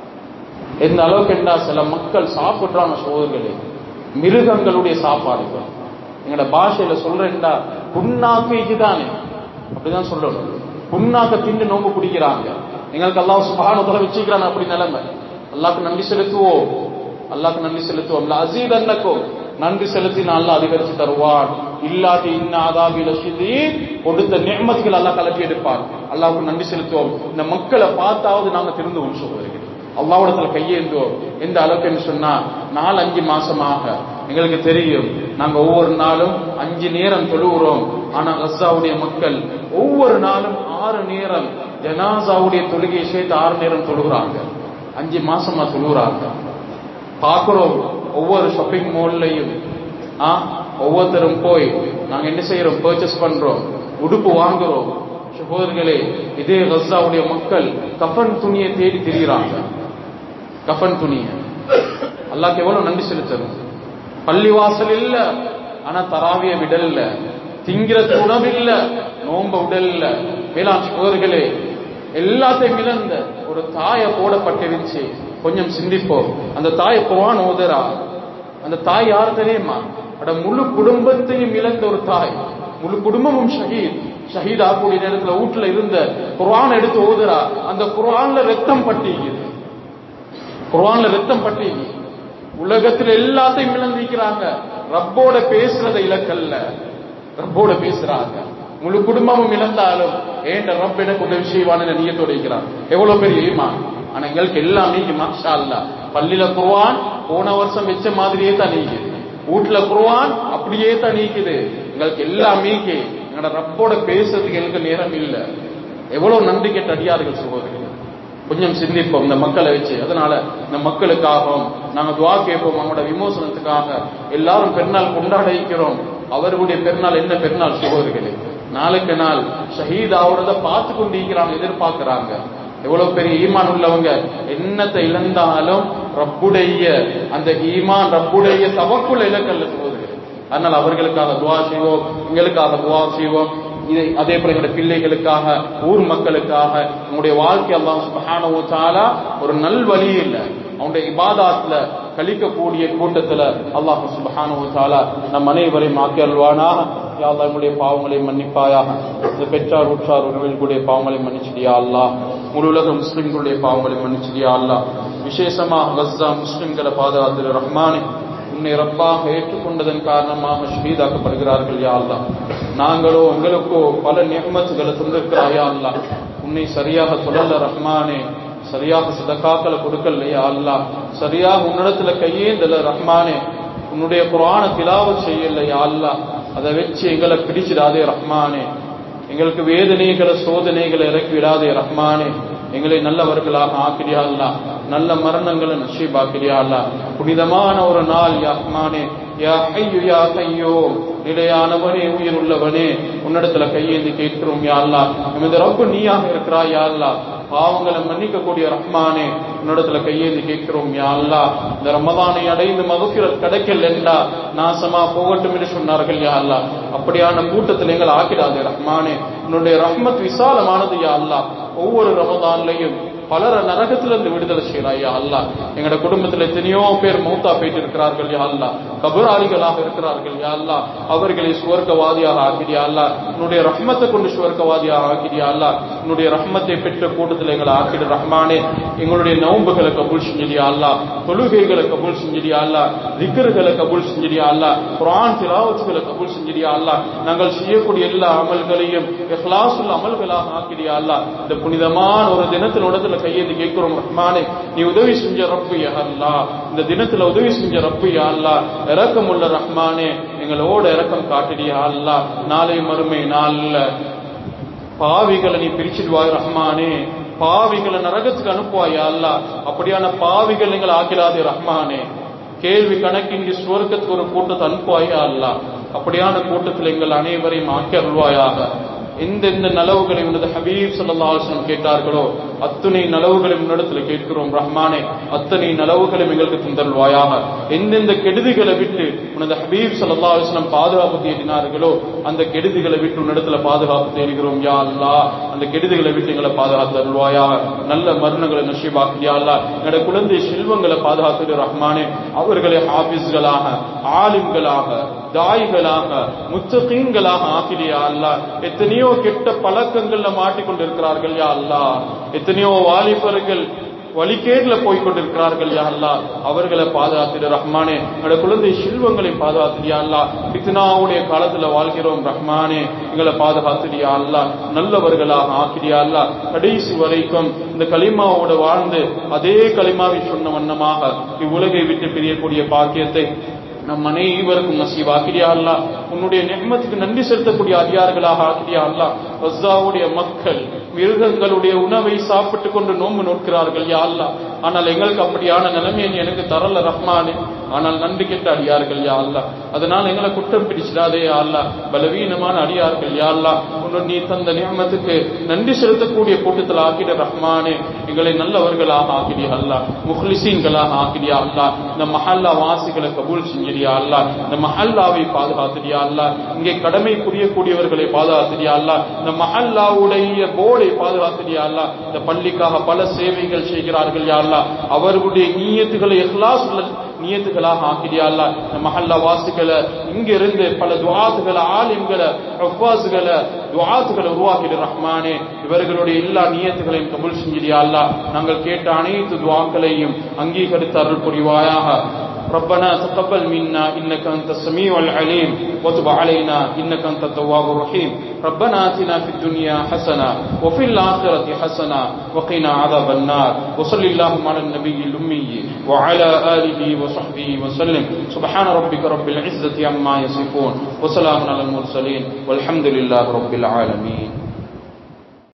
எந்த அளவுக்கு என்றா சில மக்கள் சாப்பிடுறாங்க சோதர்களே மிருகங்களுடைய சாப்பாடுகள் எங்களோட பாஷையில சொல்றேன்டா புண்ணாக்கு தானே அப்படிதான் சொல்லணும் புண்ணாக்க திண்டு நோம்பு குடிக்கிறாங்க எங்களுக்கு அல்லாஹ் சுபானுதல வச்சுக்கிறான் அப்படி நிலைமை அல்லாஹ்க்கு நன்றி செலுத்துவோம் அல்லாஹ்க்கு நன்றி செலுத்துவோம் அசீத் அன்னக்கோ நன்றி செலுத்தி நல்லா அதிகரிச்சு தருவான் இல்லாட்டி இன்ன ஆதாபில சிதி கொடுத்த நியமத்துகள் அல்லாஹ் கலப்பி எடுப்பான் அல்லாஹ்வுக்கு நன்றி செலுத்துவோம் இந்த மக்களை பார்த்தாவது நாங்க திருந்துவோம் சொல்றீங்க அல்லாவிடத்துல கையேந்துவோம் எந்த அளவுக்கு என்று சொன்னா நாலு அஞ்சு மாசமாக எங்களுக்கு தெரியும் நாங்க ஒவ்வொரு நாளும் அஞ்சு நேரம் தொழுகிறோம் ஆனா கசாவுடைய மக்கள் ஒவ்வொரு நாளும் ஆறு நேரம் ஜனாசாவுடைய தொழுகையை சேர்த்து ஆறு நேரம் தொழுகிறாங்க அஞ்சு மாசமா தொழுகிறாங்க பார்க்கிறோம் ஒவ்வொரு ஷாப்பிங் மால்லையும் ஆ ஒவ்வொருத்தரும் போய் நாங்க என்ன செய்யறோம் பர்ச்சேஸ் பண்றோம் உடுப்பு வாங்குறோம் சகோதரர்களே இதே கசாவுடைய மக்கள் கஃபன் துணியை தேடி திரிகிறாங்க கஃபன் துணிய அல்லாஹ்க்கு எவ்வளவு நன்றி செலுத்தணும் பள்ளிவாசல் இல்ல ஆனா தராவிய விடல்ல திங்கிற உணவு இல்ல நோம்ப உடல் இல்ல வேளாண் சகோதரர்களே எல்லாத்தையும் இழந்த ஒரு தாய போடப்பட்டிருந்துச்சு கொஞ்சம் சிந்திப்போம் அந்த தாய் குர்ஆன் ஓதுறா அந்த தாய் யார் தெரியுமா அட முழு குடும்பத்தையும் இழந்த ஒரு தாய் முழு குடும்பமும் ஷஹீத் ஷஹீத் ஆகக்கூடிய நேரத்துல வீட்டுல இருந்த குர்ஆன் எடுத்து ஓதுறா அந்த குர்ஆன்ல ரத்தம் பட்டிக்குது குர்ஆன்ல ரத்தம் பட்டி உலகத்துல எல்லாத்தையும் இழந்திருக்கிறாங்க ரப்போட பேசுறத இலக்கல்ல ரப்போட பேசுறாங்க முழு குடும்பமும் இழந்தாலும் ஏண்ட ரப் எனக்கு உதவி செய்வான்னு நீயத்தோட இருக்கிறான் எவ்வளவு பெரிய ஈமான் ஆனா எங்களுக்கு எல்லாம் நீங்க மாஷா அல்ல பள்ளியில குர்ஆன் போன வருஷம் வச்ச மாதிரியே தான் நீக்குது வீட்டுல குர்ஆன் அப்படியே தான் நீக்குது எங்களுக்கு எல்லாம் நீக்கி எங்களோட ரப்போட பேசுறதுக்கு எங்களுக்கு நேரம் இல்ல எவ்வளவு நன்றி கெட்ட அடியார்கள் சகோதரர்கள் கொஞ்சம் சிந்திப்போம் இந்த மக்களை வச்சு அதனால இந்த மக்களுக்காகவும் நாங்க துவா கேட்போம் அவங்களோட விமோசனத்துக்காக எல்லாரும் பெருநாள் கொண்டாட இருக்கிறோம் அவர்களுடைய பெருநாள் என்ன பெருநாள் சகோதரிகளே நாளுக்கு நாள் ஷஹீத் ஆகுறத பார்த்து கொண்டு இருக்கிறாங்க எதிர்பார்க்கிறாங்க எவ்வளவு பெரிய ஈமான் உள்ளவங்க என்னத்தை இழந்தாலும் ரப்புடைய அந்த ஈமான் ரப்புடைய தவக்குள்ள இலக்கல்ல சகோதரிகளே அதனால் அவர்களுக்காக துவா செய்வோம் எங்களுக்காக துவா செய்வோம் இதை அதே போல எங்களுடைய பிள்ளைகளுக்காக ஊர் மக்களுக்காக உங்களுடைய வாழ்க்கை அல்லாஹ் சுப்ஹானஹு வ தஆலா ஒரு நல் வழி இல்ல அவனுடைய இபாதாத்ல கழிக்கக்கூடிய கூட்டத்துல அல்லாஹ் சுப்ஹானஹு வ தஆலா நம் அனைவரையும் ஆக்கி அல்வானாக யா அல்லாஹ் எங்களுடைய பாவங்களை மன்னிப்பாயாக இந்த பெற்றார் உற்றார் உறவுகளுடைய பாவங்களை மன்னிச்சிடியா அல்லாஹ் முழு உலக முஸ்லிம்களுடைய பாவங்களை மன்னிச்சிடியா அல்லாஹ் விசேஷமாக கஸ்ஸா முஸ்லிம்களை பாதுகாத்து ரஹ்மானே உன்னை ரப்பாக ஏற்றுக்கொண்டதன் காரணமாக ஷஹீதாக்கப்படுகிறார்கள் யா அல்லாஹ் நாங்களோ எங்களுக்கோ பல நியமத்துகளை தந்திருக்கிறாய் யா அல்லாஹ் உன்னை சரியாக சொல்லல ரஹ்மானே சரியாக சதகாக்களை கொடுக்கல யா அல்லாஹ் சரியாக உன்னிடத்துல கையேந்தல ரஹ்மானே உன்னுடைய குரான திலாவத் செய்யல யா அல்லாஹ் அதை வச்சு எங்களை பிடிச்சிடாதே ரஹ்மானே எங்களுக்கு வேதனைகளை சோதனைகளை இறக்கி விடாதே ரஹ்மானே எங்களை நல்லவர்களாக ஆக்கிறியா அல்லா நல்ல மரணங்களை நஷீபாக்கிறியா அல்லா புனிதமான ஒரு நாள் யா ரஹ்மானே யா ஐயோ யா கையோ நிலையானவனே உயிர் உள்ளவனே உன்னிடத்துல கையேந்தி கேட்கிறோம் யா அல்லா எமது ரப்பு நீயாக இருக்கிறாய் யா அல்லா பாவங்களை மன்னிக்கக்கூடிய ரஹ்மானே உன்னிடத்துல கையேந்தி கேட்கிறோம் யா அல்லா இந்த ரமதானை அடைந்து மகஃபிரத் கிடைக்கல என்றா நாசமா போகட்டும் என்று சொன்னார்கள் யா அல்லா அப்படியான கூட்டத்தில் எங்களை ஆக்கிடாதே ரஹ்மானே உன்னுடைய ரஹ்மத் விசாலமானது யா அல்லா ஒவ்வொரு ரமதான்லையும் பலர நரகத்திலிருந்து விடுதலை செய்யறாய் யா அல்லா எங்கட குடும்பத்தில் எத்தனையோ பேர் மௌத்தா போயிட்டு இருக்கிறார்கள் யா அல்லா கபராளிகளாக இருக்கிறார்கள் யா அல்லா அவர்களை சுவர்க்கவாதியாக ஆக்கிறியா அல்லா உன்னுடைய ரஹ்மத்தை கொண்டு சுவர்க்கவாதியாக ஆக்கிறியா அல்லா உன்னுடைய ரஹ்மத்தை பெற்ற கூட்டத்தில் எங்களை ஆக்கிடு ரஹ்மானே எங்களுடைய நோன்புகளை கபூல் செஞ்சிடியா அல்லா தொழுகைகளை கபூல் செஞ்சிடியா அல்லா திக்கர்களை கபூல் செஞ்சிடியா அல்லா குரான் திலாவத்துகளை கபூல் செஞ்சிடியா அல்லா நாங்கள் செய்யக்கூடிய எல்லா அமல்களையும் இஹ்லாசுல் அமல்களாக ஆக்கிடியா அல்லா இந்த புனிதமான ஒரு தினத்தின் இடத்துல கையேந்தி கேட்கிறோம் ரஹ்மானே நீ உதவி செஞ்ச ரப்பு யா அல்லா இந்த தினத்துல உதவி செஞ்ச ரப்பு யா அல்லா இரக்கம் உள்ள ரஹ்மானே எங்களோட இரக்கம் காட்டிடியா அல்லா நாளை மறுமை நாள்ல பாவிகளை நீ பிரிச்சிடுவாய் ரஹ்மானே பாவிகளை நரகத்துக்கு அனுப்புவாயா அல்லா அப்படியான பாவிகள் நீங்கள் ஆக்கிடாதே ரஹ்மானே கேள்வி கணக்கின்றி சுவர்க்கத்துக்கு ஒரு கூட்டத்தை அனுப்புவாயா அல்லா அப்படியான கூட்டத்தில் எங்கள் அனைவரையும் ஆக்கி அருள்வாயாக எந்தெந்த நலவுகளை உனது ஹபீப் சல்லாஹம் கேட்டார்களோ அத்தனை நலவுகளையும் உன்னிடத்தில் கேட்கிறோம் ரஹ்மானே அத்தனை நலவுகளையும் எங்களுக்கு தந்தருள்வாயாக எந்தெந்த கெடுதிகளை விட்டு உனது ஹபீப் சல்லா அலுவலம் பாதுகாப்பு தேடினார்களோ அந்த கெடுதிகளை விட்டு உன்னிடத்துல பாதுகாப்பு தேடுகிறோம் யா அல்லா அந்த கெடுதிகளை விட்டு எங்களை பாதுகாத்து அருள்வாயாக நல்ல மரணங்களை நஷீபாக்கு யா அல்லா எங்களுடைய குழந்தை செல்வங்களை பாதுகாத்து ரஹ்மானே அவர்களை ஹாபிஸ்களாக ஆலிம்களாக தாய்களாக முத்தகீன்களாக ஆக்கிலியா அல்லா எத்தனையோ கெட்ட பழக்கங்கள்ல மாட்டிக்கொண்டிருக்கிறார்கள் யா அல்லா எத்தனையோ வாலிபர்கள் வழிகேடுல போய் கொண்டிருக்கிறார்கள் யா அல்லா அவர்களை பாதுகாத்திடு ரஹ்மானே எங்களோட குழந்தை செல்வங்களை பாதுகாத்திடியா அல்லா பித்னாவுடைய காலத்துல வாழ்கிறோம் ரஹ்மானே எங்களை பாதுகாத்திடியா அல்லா நல்லவர்களாக ஆக்கிடியா அல்லா கடைசி வரைக்கும் இந்த களிமாவோட வாழ்ந்து அதே களிமாவை சொன்ன வண்ணமாக இவ்வுலகை விட்டு பிரியக்கூடிய பாக்கியத்தை நம் அனைவருக்கும் நசீவாக்கிறியா அல்லா உன்னுடைய நெம்மத்துக்கு நன்றி செலுத்தக்கூடிய அதிகாரிகளாக ஆக்கிறியா அல்லா வஸ்தாவுடைய மக்கள் மிருகங்களுடைய உணவை சாப்பிட்டு கொண்டு நோன்பு நோக்கிறார்கள் யா அல்லா ஆனால் எங்களுக்கு அப்படியான நிலைமையை நீ எனக்கு தரல ரஹ்மானே ஆனால் நன்றி கெட்ட அடியார்கள் யா அல்லா அதனால் எங்களை குற்றம் பிடிச்சிடாதே யா அல்லா பலவீனமான அடியார்கள் யா அல்லா உன்னு நீ தந்த நியமத்துக்கு நன்றி செலுத்தக்கூடிய கூட்டத்தில் ஆக்கிட ரஹ்மானே எங்களை நல்லவர்களாக ஆக்கிடியா அல்லா முஹ்லிசீன்களாக ஆக்கிடியா அல்லா இந்த மஹல்லா வாசிகளை கபூல் செஞ்சிடியா அல்லா இந்த மஹல்லாவை பாதுகாத்துடியா அல்லா இங்கே கடமை புரியக்கூடியவர்களை பாதுகாத்துடியா அல்லா இந்த மஹல்லாவுடைய போர்டை பாதுகாத்துடியா அல்லா இந்த பள்ளிக்காக பல சேவைகள் செய்கிறார்கள் யா அல்லா அவர்களுடைய நீயத்துகளை இஹ்லாஸ் உள்ள நியத்துகளாக ஆக்கிறியா அல்லா இந்த மஹல்லா வாசிகளை இங்க இருந்து பல துவாத்துகளை ஆலிம்களை ஹஃபாஸுகளை துவாத்துகளை உருவாக்கிடு ரஹ்மானே இவர்களுடைய எல்லா நியத்துகளையும் கபுல் செஞ்சிடியா அல்லா நாங்கள் கேட்ட அனைத்து துவாக்களையும் அங்கீகரித்து அருள் புரிவாயாக ربنا تقبل منا إنك أنت السميع العليم وتب علينا إنك أنت التواب الرحيم ربنا آتنا في الدنيا حسنة وفي الآخرة حسنة وقنا عذاب النار وصل اللهم على النبي الأمي وعلى آله وصحبه وسلم سبحان ربك رب العزة عما يصفون وسلام على المرسلين والحمد لله رب العالمين